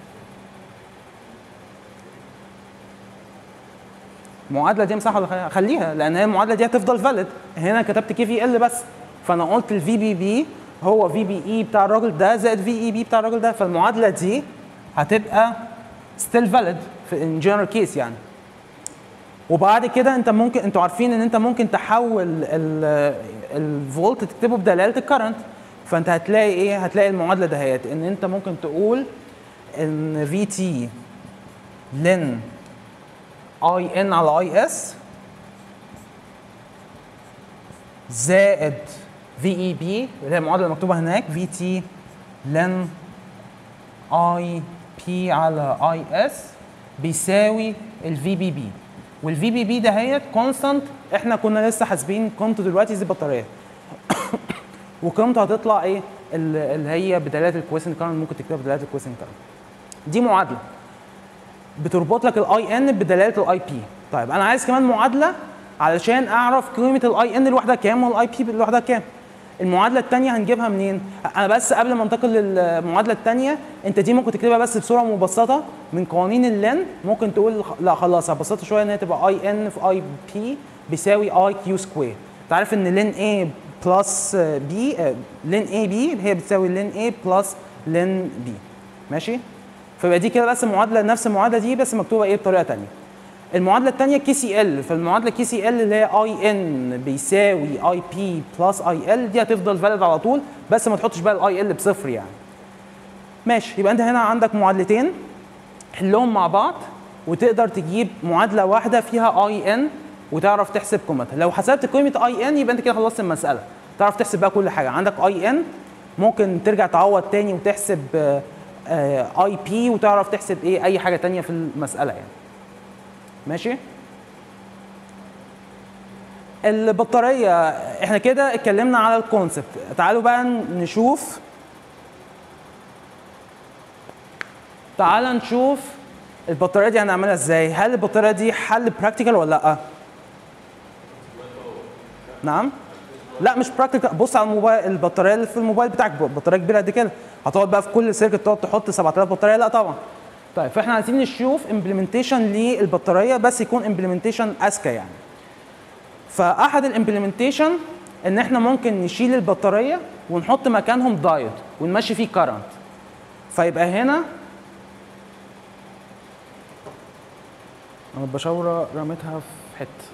المعادله دي امسحها ولا خليها خليها لان هي المعادله دي هتفضل فاليد هنا كتبت كي في ال بس فانا قلت الفي بي بي هو في بي اي بتاع الراجل ده زائد في اي بي بتاع الراجل ده فالمعادله دي هتبقى ستيل فاليد في ان جنرال كيس يعني وبعد كده انت ممكن انتوا عارفين ان انت ممكن تحول الفولت تكتبه بدلاله الكرنت فانت هتلاقي ايه هتلاقي المعادله دهيت ان انت ممكن تقول ان في تي لن اي ان على اي اس زائد في اي بي اللي هي المعادله المكتوبه هناك في تي لن اي بي على اي اس بيساوي الفي بي بي والفي بي بي دهيت كونستانت احنا كنا لسه حاسبين قيمته دلوقتي زي البطاريه وقيمته هتطلع ايه اللي هي بدلاله الكويسنت كارنت ممكن تكتبها بدلاله الكويسنت كارنت دي معادله بتربط لك الاي ان بدلاله الاي بي طيب انا عايز كمان معادله علشان اعرف قيمه الاي ان لوحدها كام والاي بي لوحدها كام المعادله الثانيه هنجيبها منين انا بس قبل ما انتقل للمعادله الثانيه انت دي ممكن تكتبها بس بصوره مبسطه من قوانين اللن ممكن تقول لا خلاص هبسطها شويه ان هي تبقى اي ان في اي بي بيساوي اي كيو سكوير انت عارف ان لن اي بلس بي لن اي بي هي بتساوي لن اي بلس لن بي ماشي فيبقى دي كده بس معادله نفس المعادله دي بس مكتوبه ايه بطريقه ثانيه المعادله الثانيه كي سي ال فالمعادله كي سي ال اللي هي اي ان بيساوي اي بي بلس اي ال دي هتفضل فاليد على طول بس ما تحطش بقى الاي ال بصفر يعني ماشي يبقى انت هنا عندك معادلتين حلهم مع بعض وتقدر تجيب معادله واحده فيها اي ان وتعرف تحسب قيمتها لو حسبت قيمه اي ان يبقى انت كده خلصت المساله تعرف تحسب بقى كل حاجه عندك اي ان ممكن ترجع تعوض تاني وتحسب اي بي وتعرف تحسب ايه اي حاجه تانية في المساله يعني ماشي البطاريه احنا كده اتكلمنا على الكونسبت تعالوا بقى نشوف تعال نشوف البطاريه دي هنعملها ازاي هل البطاريه دي حل براكتيكال ولا لا نعم لا مش براكتيكال بص على الموبايل البطاريه اللي في الموبايل بتاعك بطاريه كبيره قد كده هتقعد بقى في كل سيركت تقعد تحط 7000 بطاريه لا طبعا طيب فاحنا عايزين نشوف امبلمنتيشن للبطاريه بس يكون امبلمنتيشن اذكى يعني فاحد الامبلمنتيشن ان احنا ممكن نشيل البطاريه ونحط مكانهم دايود ونمشي فيه كارنت فيبقى هنا انا البشاوره رميتها في حته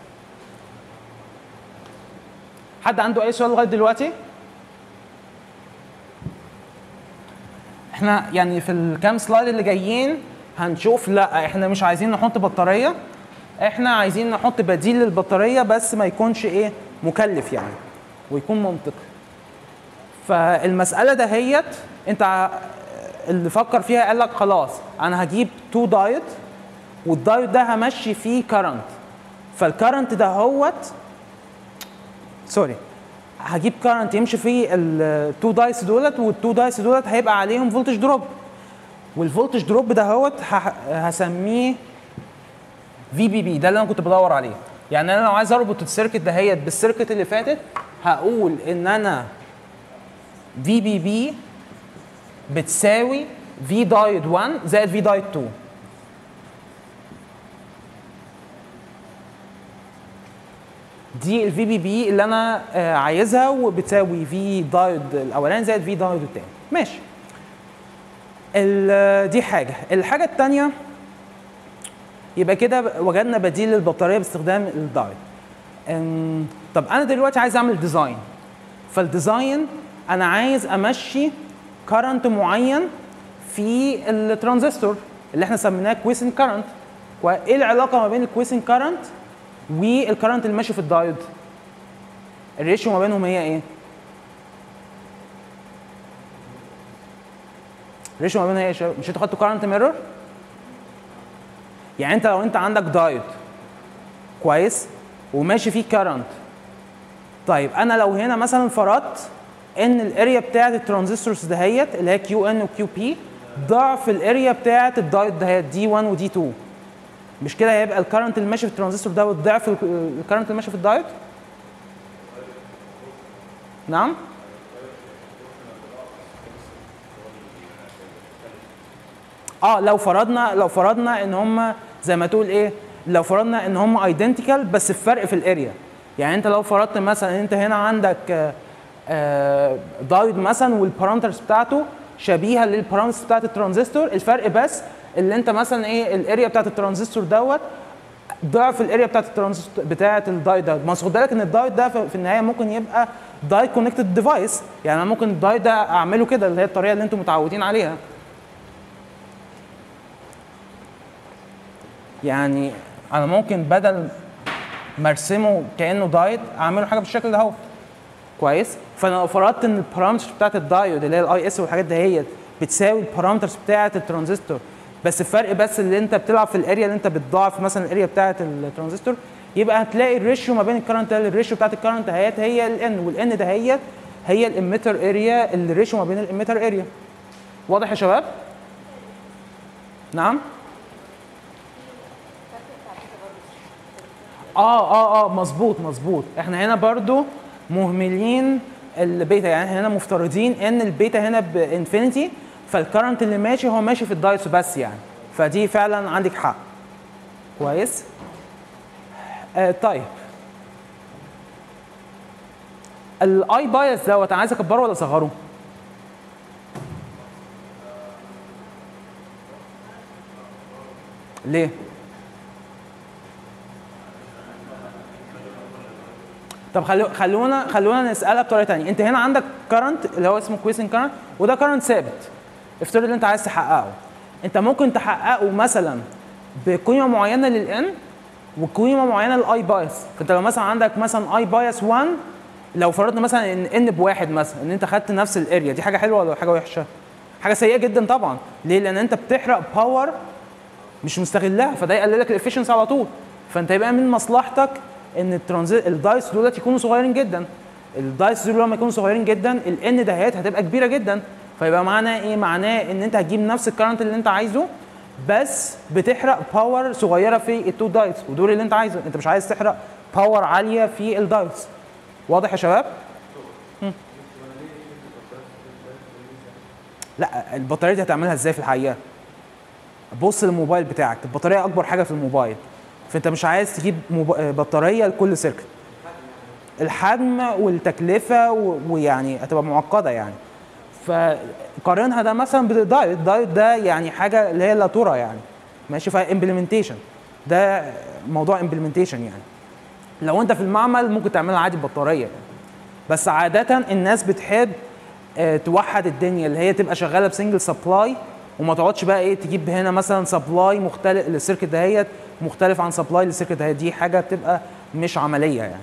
حد عنده اي سؤال لغايه دلوقتي احنا يعني في الكام سلايد اللي جايين هنشوف لا احنا مش عايزين نحط بطاريه احنا عايزين نحط بديل للبطاريه بس ما يكونش ايه مكلف يعني ويكون منطقي فالمساله دهيت انت اللي فكر فيها قال لك خلاص انا هجيب تو دايت والدايت ده همشي فيه كرنت فالكرنت ده هوت سوري هجيب كارنت يمشي فيه التو دايس دولت والتو دايس دولت هيبقى عليهم فولتج دروب والفولتج دروب ده هوت ه- هسميه في بي بي ده اللي انا كنت بدور عليه يعني انا لو عايز اربط السيركت دهيت بالسيركت اللي فاتت هقول ان انا في بي بي بتساوي في دايود 1 زائد في دايود 2 دي الفي بي بي اللي انا آه، عايزها وبتساوي في دايود الاولاني زائد في دايود الثاني ماشي ال- دي حاجه الحاجه الثانيه يبقى كده وجدنا بديل للبطاريه باستخدام الدايود أم، طب انا دلوقتي عايز اعمل ديزاين فالديزاين انا عايز امشي كارنت معين في الترانزستور اللي احنا سميناه كويسن كارنت وايه العلاقه ما بين الكويسن كارنت والكارنت اللي ماشي في الدايود الريشيو ما بينهم هي ايه الريشيو ما بينهم هي إيه يا شباب مش انتوا خدتوا كارنت ميرور يعني انت لو انت عندك دايود كويس وماشي فيه كارنت طيب انا لو هنا مثلا فرضت ان الاريا بتاعت الترانزستورز دهيت اللي هي كيو ان وكيو بي ضعف الاريا بتاعت الدايود دهيت دي 1 ودي 2 مش كده هيبقى الكرنت اللي ماشي في الترانزستور دوت ضعف الكرنت اللي ماشي في الدايود نعم اه لو فرضنا لو فرضنا ان هم زي ما تقول ايه لو فرضنا ان هم ايدنتيكال بس الفرق في الاريا يعني انت لو فرضت مثلا ان انت هنا عندك آه، آه، دايود مثلا والبارامترز بتاعته شبيهه للبارامترز بتاعت الترانزستور الفرق بس اللي انت مثلا ايه الاريا بتاعت الترانزستور دوت ضعف الاريا بتاعت الترانزستور بتاعت الدايود ده ما خد بالك ان الدايود ده في في النهايه ممكن يبقى دايود كونكتد ديفايس يعني انا ممكن الدايود ده اعمله كده اللي هي الطريقه اللي انتم متعودين عليها يعني انا ممكن بدل ما ارسمه كانه دايود اعمله حاجه بالشكل ده اهو كويس فانا لو فرضت ان البارامترز بتاعت الدايود اللي هي الاي اس والحاجات دهيت بتساوي البارامترز بتاعت الترانزستور بس الفرق بس اللي انت بتلعب في الاريا اللي انت بتضاعف مثلا الاريا بتاعت الترانزستور يبقى هتلاقي الريشيو ما بين الكرنت الريشيو بتاعت الكرنت دهيت هي الان والان دهيت هي الاميتر اريا الريشيو ما بين الاميتر اريا واضح يا شباب؟ نعم؟ اه اه اه مظبوط مظبوط احنا هنا برضو مهملين البيتا يعني هنا مفترضين ان البيتا هنا بانفينيتي فالكرنت اللي ماشي هو ماشي في الدايتس بس يعني فدي فعلا عندك حق كويس آه طيب الاي بايس دوت انا عايز اكبره ولا اصغره؟ ليه؟ طب خلو خلونا خلونا نسالها بطريقه ثانيه انت هنا عندك كرنت اللي هو اسمه كويسن كرنت وده كرنت ثابت افترض ان انت عايز تحققه انت ممكن تحققه مثلا بقيمه معينه للان وقيمه معينه للاي بايس فانت لو مثلا عندك مثلا اي بايس 1 لو فرضنا مثلا ان ان بواحد مثلا ان انت خدت نفس الاريا دي حاجه حلوه ولا حاجه وحشه؟ حاجه سيئه جدا طبعا ليه؟ لان انت بتحرق باور مش مستغلها فده يقلل لك الافشنسي على طول فانت يبقى من مصلحتك ان الترانزيت الدايس دولت يكونوا صغيرين جدا الدايس دول لما يكونوا صغيرين جدا الان دهيات هتبقى كبيره جدا فيبقى معناه ايه معناه ان انت هتجيب نفس الكرنت اللي انت عايزه بس بتحرق باور صغيره في التو دايس ودول اللي انت عايزه انت مش عايز تحرق باور عاليه في الدايس واضح يا شباب هم. لا البطاريه دي هتعملها ازاي في الحقيقه بص للموبايل بتاعك البطاريه اكبر حاجه في الموبايل فانت مش عايز تجيب موب... بطاريه لكل سيركت الحجم والتكلفه و... ويعني هتبقى معقده يعني فقارنها ده مثلا بالدايت الدايت ده يعني حاجه اللي هي لا ترى يعني ماشي فيها امبلمنتيشن ده موضوع امبلمنتيشن يعني لو انت في المعمل ممكن تعملها عادي ببطاريه يعني. بس عاده الناس بتحب آه، توحد الدنيا اللي هي تبقى شغاله بسنجل سبلاي وما تقعدش بقى ايه تجيب هنا مثلا سبلاي مختلف للسيركت دهيت مختلف عن سبلاي للسيركت دهيت دي حاجه بتبقى مش عمليه يعني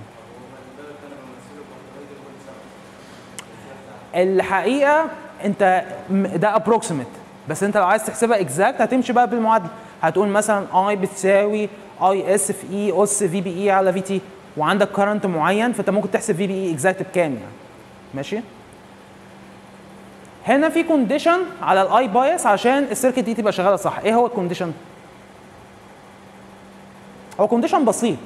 الحقيقه انت م- ده ابروكسيمت بس انت لو عايز تحسبها اكزاكت هتمشي بقى بالمعادله هتقول مثلا اي بتساوي اي اس في اي اس في بي اي على في تي وعندك كرنت معين فانت ممكن تحسب في بي اي اكزاكت بكام يعني ماشي هنا في كونديشن على الاي بايس عشان السيركت دي تبقى شغاله صح ايه هو الكونديشن هو كونديشن بسيط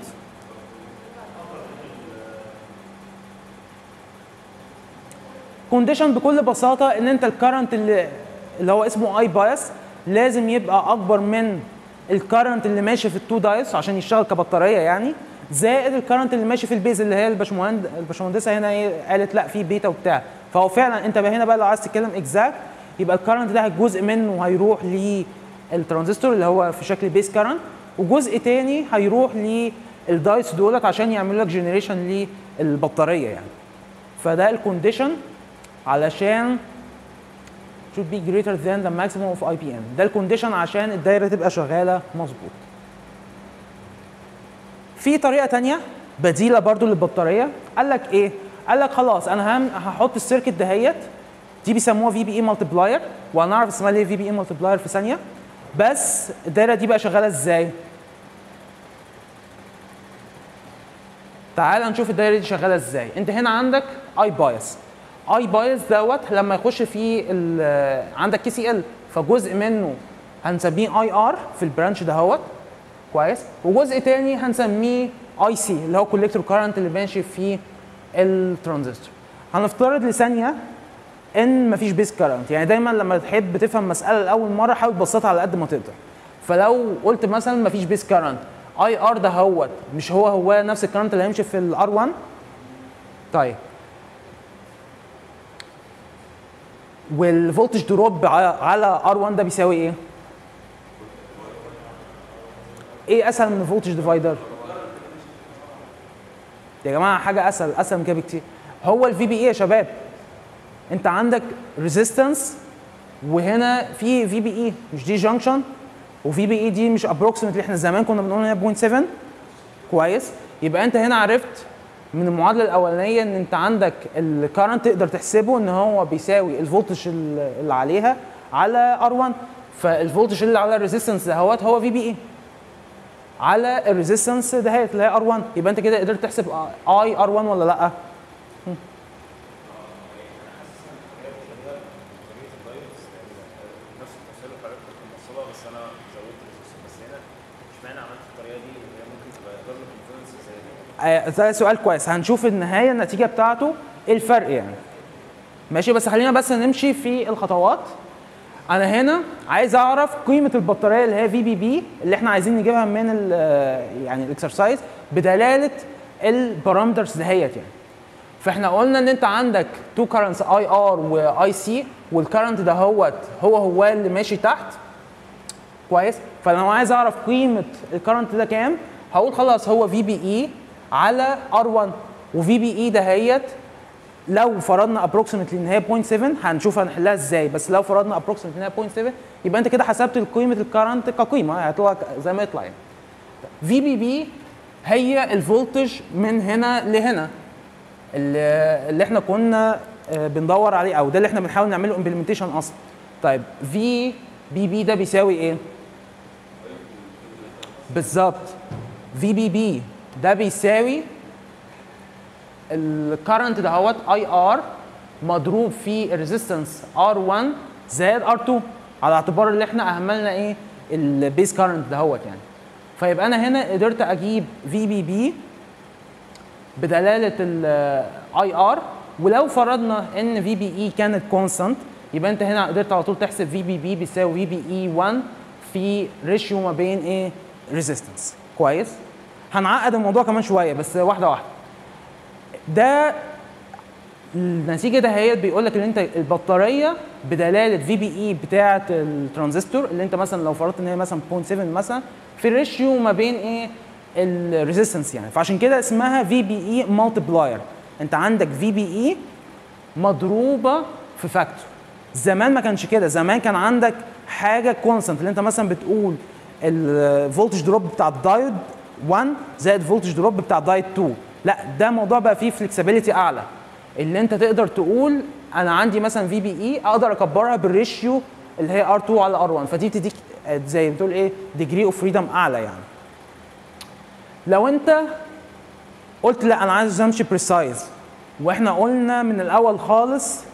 كونديشن بكل بساطه ان انت الكرنت اللي اللي هو اسمه اي بايس لازم يبقى اكبر من الكرنت اللي ماشي في التو دايس عشان يشتغل كبطاريه يعني زائد الكرنت اللي ماشي في البيز اللي هي الباشمهند الباشمهندسه هنا ايه قالت لا في بيتا وبتاع فهو فعلا انت بقى هنا بقى لو عايز تتكلم اكزاكت يبقى الكرنت ده جزء منه هيروح للترانزستور اللي هو في شكل بيس كرنت وجزء تاني هيروح للدايس دولت عشان يعملوا لك جنريشن للبطاريه يعني فده الكونديشن علشان should be greater than the maximum of IPM ده الكونديشن عشان الدايره تبقى شغاله مظبوط في طريقه تانية بديله برضو للبطاريه قال لك ايه قال لك خلاص انا هم هحط السيركت دهيت دي بيسموها في بي اي مالتبلاير وهنعرف اسمها ليه في بي اي مالتبلاير في ثانيه بس الدايره دي بقى شغاله ازاي تعال نشوف الدايره دي شغاله ازاي انت هنا عندك اي بايس اي بايس دوت لما يخش في عندك كي سي ال فجزء منه هنسميه اي ار في البرانش دهوت كويس وجزء تاني هنسميه اي سي اللي هو كوليكتور كارنت اللي ماشي في الترانزستور هنفترض لثانيه ان مفيش بيس كارنت يعني دايما لما تحب تفهم مساله لاول مره حاول تبسطها على قد ما تقدر فلو قلت مثلا مفيش بيس كارنت اي ار دهوت مش هو هو نفس الكارنت اللي هيمشي في الار 1 طيب والفولتج دروب على ار 1 ده بيساوي ايه؟ ايه اسهل من الفولتج ديفايدر؟ يا جماعه حاجه اسهل اسهل من كده بكتير هو الفي بي اي يا شباب انت عندك ريزيستنس وهنا في في بي اي مش دي جانكشن وفي بي اي دي مش ابروكسيمتلي احنا زمان كنا بنقول ان هي 0.7 كويس يبقى انت هنا عرفت من المعادله الاولانيه ان انت عندك الكرنت تقدر تحسبه ان هو بيساوي الفولتج اللي عليها على ار1 فالفولتج اللي على الريزيستنس دهوت هو في بي اي على الريزيستنس دهيت اللي هي ار1 يبقى انت كده قدرت تحسب اي ار1 ولا لا؟ نفس التفصيل اللي حضرتك كنت موصلها بس انا زودت الريسورس بس هنا اشمعنى عملت الطريقه دي اللي هي ممكن تبقى دبل كونفرنس زي دي آه، ده سؤال كويس هنشوف النهايه النتيجه بتاعته ايه الفرق يعني ماشي بس خلينا بس نمشي في الخطوات انا هنا عايز اعرف قيمه البطاريه اللي هي في بي بي اللي احنا عايزين نجيبها من ال يعني الاكسرسايز بدلاله البارامترز دهيت يعني فاحنا قلنا ان انت عندك تو كارنتس اي ار واي سي والكرنت ده هو هو هو اللي ماشي تحت كويس فلو عايز اعرف قيمه الكرنت ده كام هقول خلاص هو في بي اي على ار 1 وفي بي اي دهيت لو فرضنا ابروكسيمتلي ان هي 0.7 هنشوف هنحلها ازاي بس لو فرضنا ابروكسيمتلي ان هي 0.7 يبقى انت كده حسبت قيمه الكرنت كقيمه هيطلع زي ما يطلع يعني في بي بي هي الفولتج من هنا لهنا اللي, اللي احنا كنا آه، بندور عليه او ده اللي احنا بنحاول نعمله امبلمنتيشن اصلا طيب في بي بي ده بيساوي ايه بالظبط في بي بي ده بيساوي الكرنت دهوت اي ار مضروب في الريزيستنس ار 1 زائد ار 2 على اعتبار اللي احنا اهملنا ايه البيس كرنت دهوت يعني فيبقى انا هنا قدرت اجيب في بي بي بدلاله الاي ار ولو فرضنا ان في بي اي كانت كونستانت يبقى انت هنا قدرت على طول تحسب في بي بي بيساوي في بي اي 1 في ريشيو ما بين ايه ريزيستنس كويس هنعقد الموضوع كمان شويه بس واحده واحده ده النتيجه ده هي بيقول لك ان انت البطاريه بدلاله في بي اي بتاعه الترانزستور اللي انت مثلا لو فرضت ان هي مثلا 0.7 مثلا في الريشيو ما بين ايه الريزيستنس يعني فعشان كده اسمها في بي اي مالتبلاير انت عندك في بي اي مضروبه في فاكتور زمان ما كانش كده زمان كان عندك حاجه كونستنت اللي انت مثلا بتقول الفولتج دروب بتاع الدايود 1 زائد الفولتج دروب بتاع الدايود 2 لا ده موضوع بقى فيه فلكسبيليتي اعلى اللي انت تقدر تقول انا عندي مثلا في بي اي اقدر اكبرها بالريشيو اللي هي ار 2 على ار 1 فدي بتديك زي بتقول ايه ديجري اوف فريدم اعلى يعني لو انت قلت لا انا عايز امشي بريسايز واحنا قلنا من الاول خالص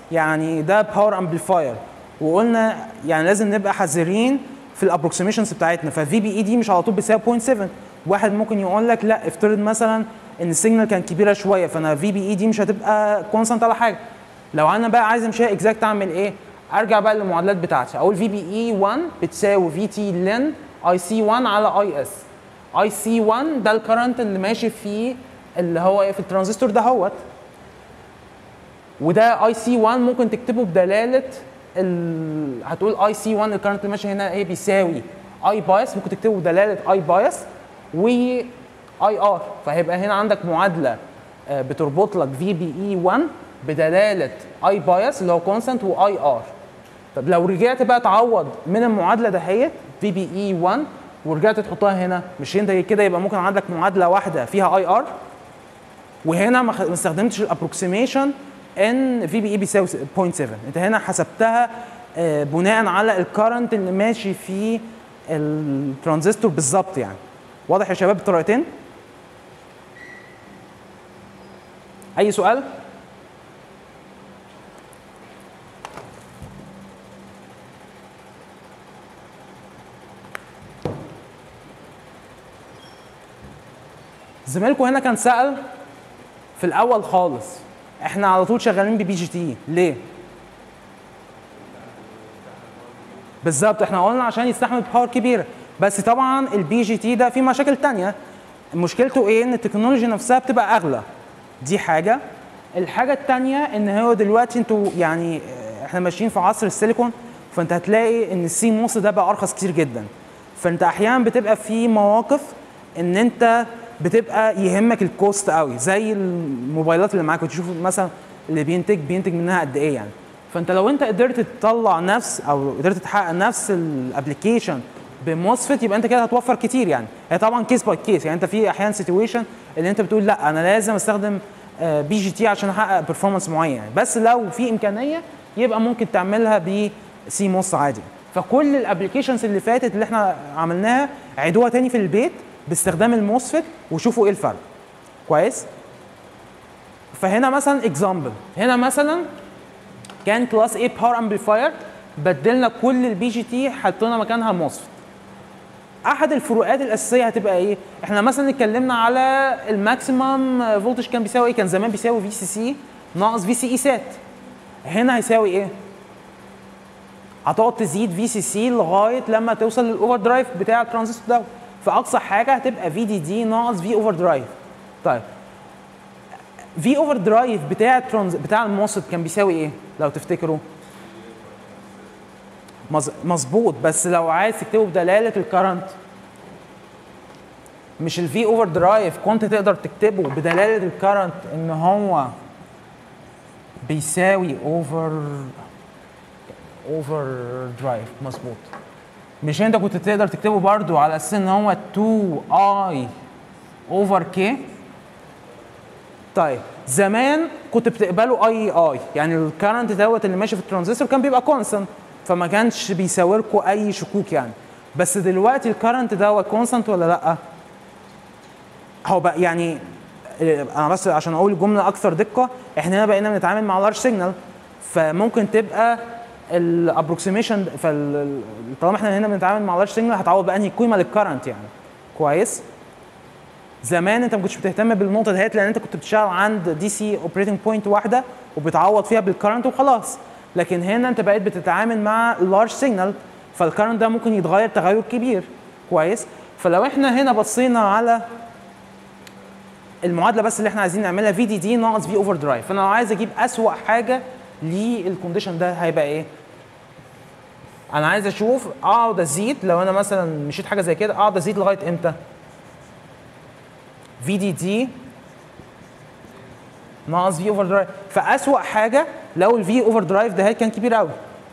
يعني ده باور امبليفاير وقلنا يعني لازم نبقى حذرين في الابروكسيميشنز بتاعتنا ففي بي اي دي مش على طول بتساوي 0.7 واحد ممكن يقول لك لا افترض مثلا ان السيجنال كانت كبيره شويه فانا في بي اي دي مش هتبقى كونستنت على حاجه لو انا بقى عايز امشيها اكزاكت اعمل ايه ارجع بقى للمعادلات بتاعتي اقول في بي اي 1 بتساوي في تي لن اي سي 1 على اي اس اي سي 1 ده الكرنت اللي ماشي فيه اللي هو ايه في الترانزستور ده هوت وده اي سي 1 ممكن تكتبه بدلاله ال... هتقول اي سي 1 الكرنت اللي ماشي هنا ايه بيساوي اي بايس ممكن تكتبه بدلاله اي بايس و اي ار فهيبقى هنا عندك معادله آه، بتربط لك في بي اي 1 بدلاله اي بايس اللي هو كونستنت واي ار طب لو رجعت بقى تعوض من المعادله دهيت في بي اي 1 ورجعت تحطها هنا مش انت كده يبقى ممكن عندك معادله واحده فيها اي ار وهنا ما خ- ما استخدمتش الابروكسيميشن ان في بي اي بيساوي 0.7 انت هنا حسبتها آه، بناء على الكرنت اللي ماشي في الترانزستور بالظبط يعني واضح يا شباب الطريقتين اي سؤال زميلكم هنا كان سأل في الأول خالص احنا على طول شغالين ببي جي تي ليه؟ بالظبط احنا قلنا عشان يستحمل باور كبيره بس طبعا البي جي تي ده فيه مشاكل تانية مشكلته ايه ان التكنولوجيا نفسها بتبقى اغلى دي حاجه الحاجه التانية ان هو دلوقتي انتوا يعني اه، احنا ماشيين في عصر السيليكون فانت هتلاقي ان السي موس ده بقى ارخص كتير جدا فانت احيانا بتبقى في مواقف ان انت بتبقى يهمك الكوست قوي زي الموبايلات اللي معاك وتشوف مثلا اللي بينتج بينتج منها قد ايه يعني فانت لو انت قدرت تطلع نفس او قدرت تحقق نفس الابلكيشن بموسفيت يبقى انت كده هتوفر كتير يعني هي طبعا كيس باي كيس يعني انت في احيانا سيتويشن اللي انت بتقول لا انا لازم استخدم بي جي تي عشان احقق بيرفورمانس معين يعني بس لو في امكانيه يبقى ممكن تعملها ب سي موس عادي فكل الابلكيشنز اللي فاتت اللي احنا عملناها عيدوها تاني في البيت باستخدام الموسفيت وشوفوا ايه الفرق كويس فهنا مثلا اكزامبل هنا مثلا كان كلاس A باور امبليفاير بدلنا كل البي جي تي حطينا مكانها موسفيت احد الفروقات الاساسيه هتبقى ايه احنا مثلا اتكلمنا على الماكسيمم فولتج كان بيساوي ايه كان زمان بيساوي في سي سي ناقص في سي اي سات هنا هيساوي ايه هتقعد تزيد في سي سي لغايه لما توصل للاوفر درايف بتاع الترانزستور ده فاقصى حاجه هتبقى في دي دي ناقص في اوفر درايف طيب في اوفر درايف بتاع الترانز بتاع الموسط كان بيساوي ايه لو تفتكروا مظ- مظبوط بس لو عايز تكتبه بدلاله الكرنت مش الفي اوفر درايف كنت تقدر تكتبه بدلاله الكرنت ان هو بيساوي اوفر اوفر درايف مظبوط مش انت كنت تقدر تكتبه برضو على اساس ان هو 2 اي اوفر كي طيب زمان كنت بتقبله اي اي يعني الكرنت دوت اللي ماشي في الترانزستور كان بيبقى كونستنت فما كانش بيساوي لكم اي شكوك يعني بس دلوقتي الكرنت دوت كونستنت ولا لا هو بقى يعني آه، انا بس عشان اقول جمله اكثر دقه احنا هنا بقينا بنتعامل مع لارج سيجنال فممكن تبقى الابروكسيميشن فال طالما احنا هنا بنتعامل مع لارج سيجنال هتعوض بانهي قيمه للكرنت يعني كويس زمان انت ما كنتش بتهتم بالنقطه دهيت لان انت كنت بتشتغل عند دي سي اوبريتنج بوينت واحده وبتعوض فيها بالكرنت وخلاص لكن هنا انت بقيت بتتعامل مع لارج سيجنال فالكرنت ده ممكن يتغير تغير كبير كويس فلو احنا هنا بصينا على المعادله بس اللي احنا عايزين نعملها في دي دي ناقص في اوفر درايف فانا لو عايز اجيب اسوأ حاجه للكونديشن ده هيبقى ايه انا عايز اشوف اقعد ازيد لو انا مثلا مشيت حاجه زي كده اقعد ازيد لغايه امتى في دي دي ناقص في اوفر درايف فاسوأ حاجه لو الفي اوفر درايف ده كان كبير قوي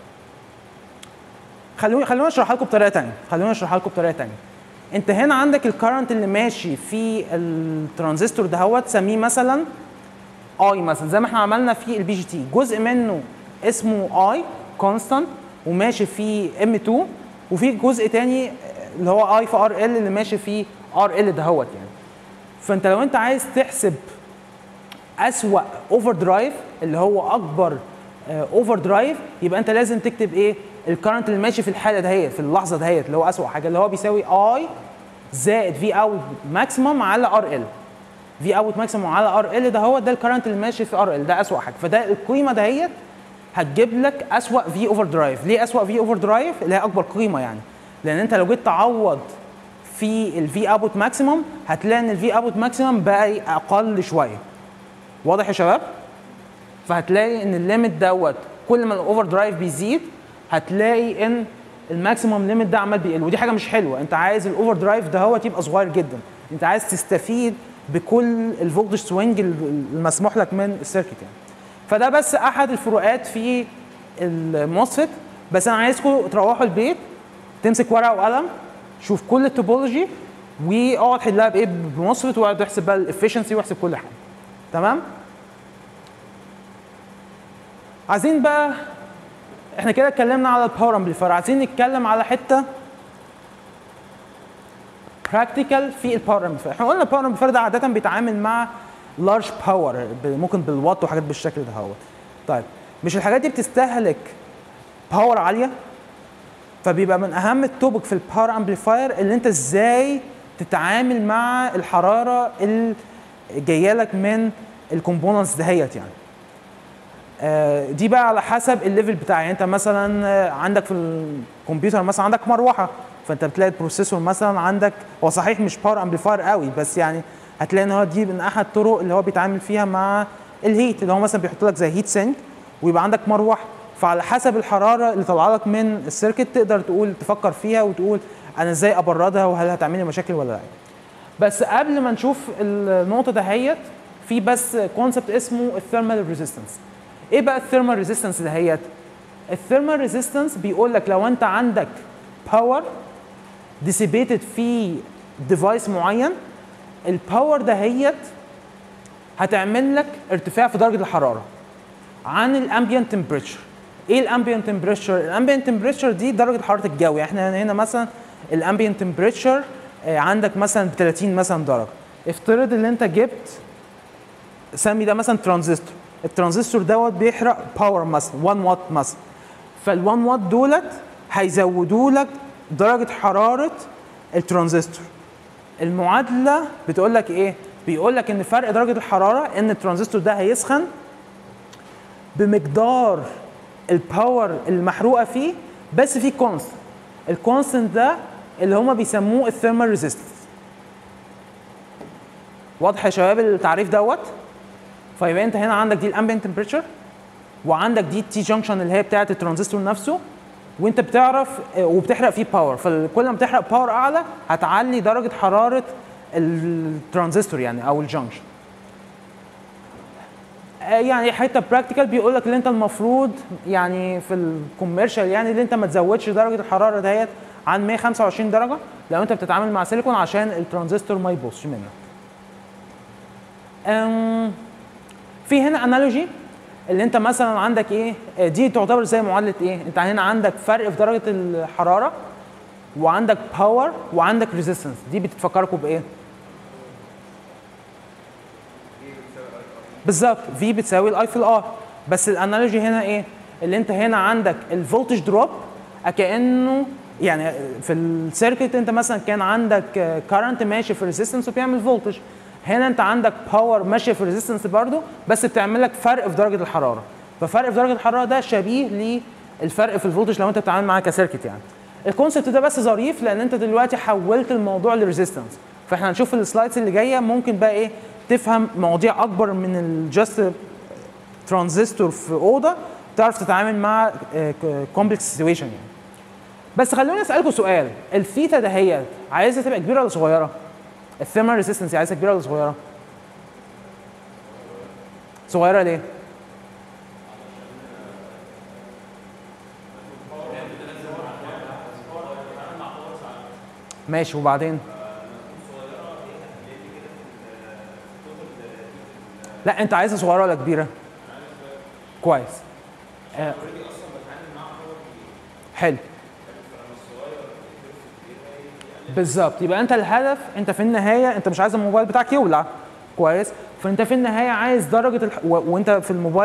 خلوني خلوني اشرحها لكم بطريقه ثانيه خلوني اشرحها لكم بطريقه ثانيه انت هنا عندك الكرنت اللي ماشي في الترانزستور دهوت سميه مثلا اي مثلا زي ما احنا عملنا في البي جي تي جزء منه اسمه اي كونستانت وماشي في ام 2 وفي جزء تاني اللي هو اي في ار ال اللي ماشي في ار ال دهوت يعني فانت لو انت عايز تحسب اسوأ اوفر درايف اللي هو اكبر اوفر درايف يبقى انت لازم تكتب ايه الكرنت اللي ماشي في الحاله دهيت في اللحظه دهيت اللي هو اسوأ حاجه اللي هو بيساوي اي زائد في اوت ماكسيمم على ار ال في اوت ماكسيمم على ار ال ده هو ده الكرنت اللي ماشي في ار ال ده اسوأ حاجه فده القيمه دهيت هتجيب لك اسوأ في اوفر درايف ليه اسوأ في اوفر درايف اللي هي اكبر قيمه يعني لان انت لو جيت تعوض في الفي اوت ماكسيمم هتلاقي ان الفي اوت ماكسيمم بقى اقل شويه واضح يا شباب فهتلاقي ان الليميت دوت كل ما الاوفر درايف بيزيد هتلاقي ان الماكسيمم ليميت ده عمال بيقل ودي حاجه مش حلوه انت عايز الاوفر درايف ده هو يبقى صغير جدا انت عايز تستفيد بكل الفولتج سوينج المسموح لك من السيركت يعني فده بس احد الفروقات في الموسفيت بس انا عايزكم تروحوا البيت تمسك ورقه وقلم شوف كل التوبولوجي واقعد حلها بايه بموسفيت واقعد احسب بقى الافشنسي واحسب كل حاجه تمام عايزين بقى احنا كده اتكلمنا على الباور امبليفاير عايزين نتكلم على حته براكتيكال في الباور امبليفاير احنا قلنا الباور امبليفاير ده عاده بيتعامل مع لارج باور ممكن بالوات وحاجات بالشكل ده هو طيب مش الحاجات دي بتستهلك باور عاليه فبيبقى من اهم التوبك في الباور امبليفاير اللي انت ازاي تتعامل مع الحراره اللي جايه لك من الكومبوننتس دهيت يعني آه، دي بقى على حسب الليفل بتاعي يعني انت مثلا آه، عندك في الكمبيوتر مثلا عندك مروحه فانت بتلاقي البروسيسور مثلا عندك هو صحيح مش باور امبليفاير قوي بس يعني هتلاقي ان هو دي من احد الطرق اللي هو بيتعامل فيها مع الهيت اللي هو مثلا بيحط لك زي هيت سينك ويبقى عندك مروحه فعلى حسب الحراره اللي طالعه لك من السيركت تقدر تقول تفكر فيها وتقول انا ازاي ابردها وهل هتعمل لي مشاكل ولا لا بس قبل ما نشوف النقطه دهيت في بس كونسبت اسمه الثيرمال ريزيستنس ايه بقى الثيرمال ريزيستنس دهيت الثيرمال ريزيستنس بيقول لك لو انت عندك باور ديسيبيتد في ديفايس معين الباور دهيت هتعمل لك ارتفاع في درجه الحراره عن الامبيانت تمبريتشر ايه الامبيانت تمبريتشر الامبيانت تمبريتشر دي درجه حراره الجو يعني احنا هنا مثلا الامبيانت تمبريتشر عندك مثلا 30 مثلا درجه افترض ان انت جبت سمي ده مثلا ترانزستور الترانزستور دوت بيحرق باور مثلا 1 واط مثلا فال 1 واط دولت هيزودوا لك درجه حراره الترانزستور المعادله بتقول لك ايه بيقول لك ان فرق درجه الحراره ان الترانزستور ده هيسخن بمقدار الباور المحروقه فيه بس في كونستنت الكونستنت ده اللي هما بيسموه الثيرمال ريزيستنس واضح يا شباب التعريف دوت فيبقى انت هنا عندك دي الامبيانت تمبريتشر وعندك دي التي جنكشن اللي هي بتاعه الترانزستور نفسه وانت بتعرف اه، وبتحرق فيه باور فكل ما بتحرق باور اعلى هتعلي درجه حراره الترانزستور يعني او الجنكشن اه، يعني حته براكتيكال بيقول لك ان انت المفروض يعني في الكوميرشال يعني ان انت ما تزودش درجه الحراره ديت عن 125 درجه لو انت بتتعامل مع سيليكون عشان الترانزستور ما يبوظش منك. أم، في هنا انالوجي اللي انت مثلا عندك ايه آه، دي تعتبر زي معادله ايه انت هنا عندك فرق في درجه الحراره وعندك باور وعندك ريزيستنس دي بتفكركم بايه بالظبط في بتساوي الاي في الار بس الانالوجي هنا ايه اللي انت هنا عندك الفولتج دروب كانه يعني في السيركت انت مثلا كان عندك كارنت ماشي في الريزيستنس وبيعمل فولتج هنا انت عندك باور ماشيه في الريزيستنس برضو بس بتعمل لك فرق في درجه الحراره ففرق في درجه الحراره ده شبيه للفرق في الفولتج لو انت بتتعامل معاه كسيركت يعني الكونسبت ده بس ظريف لان انت دلوقتي حولت الموضوع لريزيستنس فاحنا هنشوف في السلايدز اللي جايه ممكن بقى ايه تفهم مواضيع اكبر من الجاست ترانزستور في اوضه تعرف تتعامل مع كومبلكس سيتويشن يعني بس خلوني اسالكم سؤال الثيتا دهيت عايزها تبقى كبيره ولا صغيره؟ الثيرمال ريزيستنس عايزها كبيره ولا صغيره؟ صغيره ليه؟ ماشي وبعدين؟ لا انت عايزها صغيره ولا كبيره؟ كويس آه. حلو بالظبط يبقى انت الهدف انت في النهايه انت مش عايز الموبايل بتاعك يولع كويس فانت في النهايه عايز درجه الح... و... وانت في الموبايل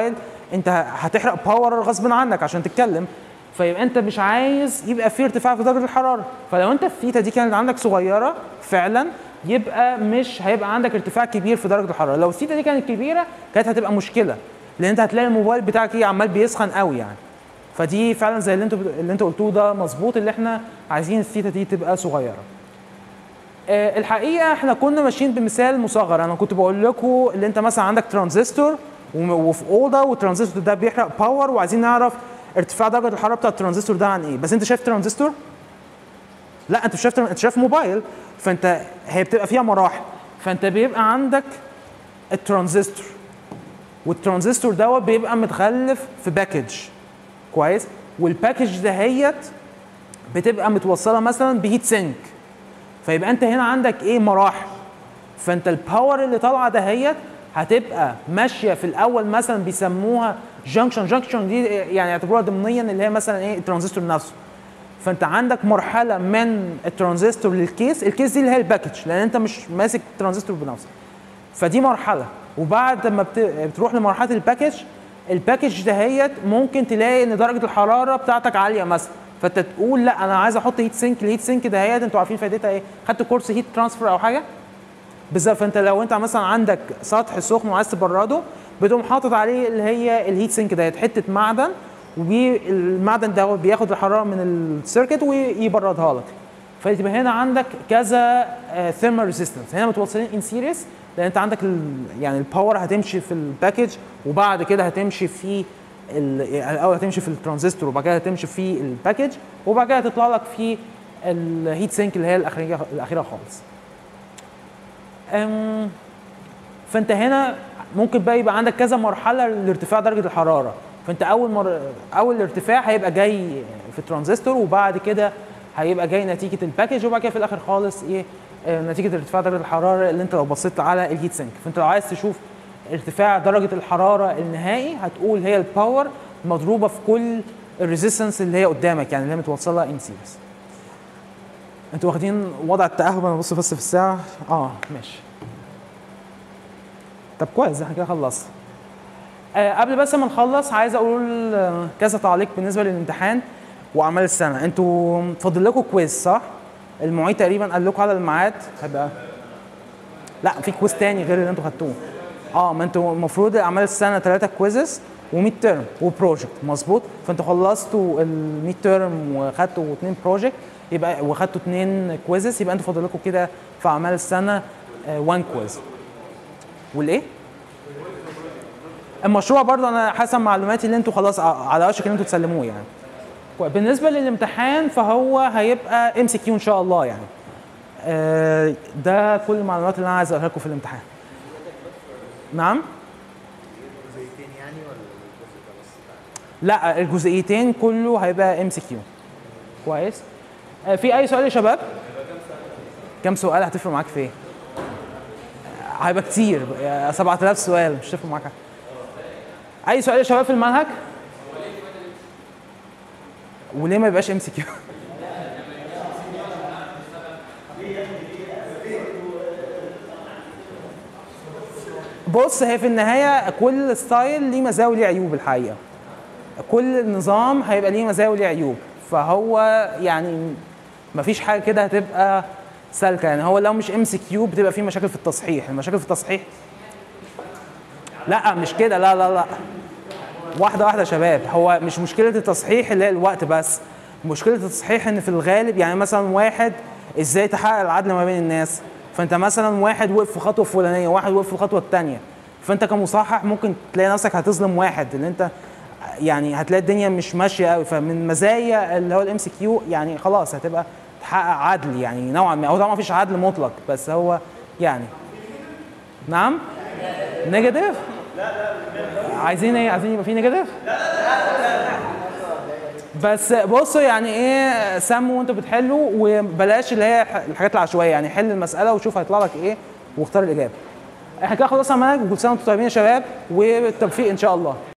انت هتحرق باور غصب عنك عشان تتكلم فيبقى انت مش عايز يبقى في ارتفاع في درجه الحراره فلو انت الثيتا دي كانت عندك صغيره فعلا يبقى مش هيبقى عندك ارتفاع كبير في درجه الحراره لو الثيتا دي كانت كبيره كانت هتبقى مشكله لان انت هتلاقي الموبايل بتاعك ايه عمال بيسخن قوي يعني فدي فعلا زي اللي انتوا اللي انتوا قلتوه ده مظبوط اللي احنا عايزين الثيتا دي تبقى صغيره آه، الحقيقه احنا كنا ماشيين بمثال مصغر انا كنت بقول لكم اللي انت مثلا عندك ترانزستور وم- وفي اوضه والترانزستور ده بيحرق باور وعايزين نعرف ارتفاع درجه الحراره بتاع الترانزستور ده عن ايه بس انت شايف ترانزستور لا انت مش شايف تران- انت شايف موبايل فانت هي بتبقى فيها مراحل فانت بيبقى عندك الترانزستور والترانزستور دوت بيبقى متغلف في باكج كويس والباكج دهيت بتبقى متوصله مثلا بهيت سينك فيبقى انت هنا عندك ايه مراحل فانت الباور اللي طالعه دهيت هتبقى ماشيه في الاول مثلا بيسموها جنكشن جنكشن دي يعني يعتبروها ضمنيا اللي هي مثلا ايه الترانزستور نفسه فانت عندك مرحله من الترانزستور للكيس الكيس دي اللي هي الباكج لان انت مش ماسك الترانزستور بنفسك فدي مرحله وبعد ما بت- بتروح لمرحله الباكج الباكج دهيت ممكن تلاقي ان درجه الحراره بتاعتك عاليه مثلا فانت تقول لا انا عايز احط هيت سينك الهيت سينك دهيت انتوا عارفين فايدتها ايه خدت كورس هيت ترانسفير او حاجه بالظبط فانت لو انت مثلا عندك سطح سخن وعايز تبرده بتقوم حاطط عليه اللي هي الهيت سينك ديت حته معدن والمعدن ده بياخد الحراره من السيركت ويبردها لك فتبقى هنا عندك كذا ثيرمال ريزيستنس هنا متوصلين ان سيريس لان انت عندك ال يعني الباور هتمشي في الباكج وبعد كده هتمشي في ال- الاول هتمشي في الترانزستور وبعد كده هتمشي في الباكج وبعد كده هتطلع لك في الهيت سينك اللي هي الاخيره الاخيره خالص أم، فانت هنا ممكن بقى يبقى عندك كذا مرحله لارتفاع درجه الحراره فانت اول مر... اول ارتفاع هيبقى جاي في الترانزستور وبعد كده هيبقى جاي نتيجه الباكج وبعد كده في الاخر خالص ايه آه، نتيجه ارتفاع درجه الحراره اللي انت لو بصيت على الهيت سينك فانت لو عايز تشوف ارتفاع درجه الحراره النهائي هتقول هي الباور مضروبه في كل الريزيستنس اللي هي قدامك يعني اللي هي متوصله ان سيريز انتوا واخدين وضع التاهب انا ببص بس في الساعه اه ماشي طب كويس احنا كده خلصنا آه قبل بس ما نخلص عايز اقول آه، كذا تعليق بالنسبه للامتحان واعمال السنه انتوا فاضل لكم كويز صح المعيد تقريبا قال لكم على الميعاد هيبقى لا في كويز تاني غير اللي انتوا خدتوه اه ما انتوا المفروض اعمال السنه ثلاثه كويزز و100 ترم وبروجكت مظبوط فانتوا خلصتوا ال 100 ترم وخدتوا اثنين بروجكت يبقى وخدتوا اثنين كويزز يبقى انتوا فاضل لكم كده في اعمال السنه 1 كويز والايه؟ المشروع برضه انا حسب معلوماتي اللي انتوا خلاص ع- على وشك ان انتوا تسلموه يعني كويس. بالنسبه للامتحان فهو هيبقى ام سي كيو ان شاء الله يعني آه، ده كل المعلومات اللي انا عايز اقولها لكم في الامتحان نعم جزئيتين يعني ولا الجزء ده بس؟ لا الجزئيتين كله هيبقى ام سي كيو كويس آه، في اي سؤال يا شباب كم سؤال هتفرق معاك في ايه آه، هيبقى كتير آه، 7000 سؤال مش هتفرق معاك حاجة. اي سؤال يا شباب في المنهج وليه ما يبقاش ام سي كيو بص هي في النهايه كل ستايل ليه مزايا وليه عيوب الحقيقه كل نظام هيبقى ليه مزايا وليه عيوب فهو يعني مفيش حاجه كده هتبقى سالكه يعني هو لو مش ام سي كيو بتبقى فيه مشاكل في التصحيح المشاكل في التصحيح لا مش كده لا لا لا واحده واحده يا شباب هو مش مشكله التصحيح اللي هي الوقت بس مشكله التصحيح ان في الغالب يعني مثلا واحد ازاي تحقق العدل ما بين الناس فانت مثلا واحد وقف في خطوه فلانيه وواحد وقف في الخطوه الثانيه فانت كمصحح ممكن تلاقي نفسك هتظلم واحد اللي انت يعني هتلاقي الدنيا مش ماشيه قوي فمن مزايا اللي هو الام سي كيو يعني خلاص هتبقى تحقق عدل يعني نوعا ما هو طبعا مفيش عدل مطلق بس هو يعني نعم نيجاتيف عايزين ايه عايزين يبقى في نيجاتيف بس بصوا يعني ايه سموا وانتوا بتحلوا وبلاش اللي هي الحاجات العشوائيه يعني حل المساله وشوف هيطلع لك ايه واختار الاجابه احنا كده خلصنا المنهج وكل سنه وانتم طيبين يا شباب وبالتوفيق ان شاء الله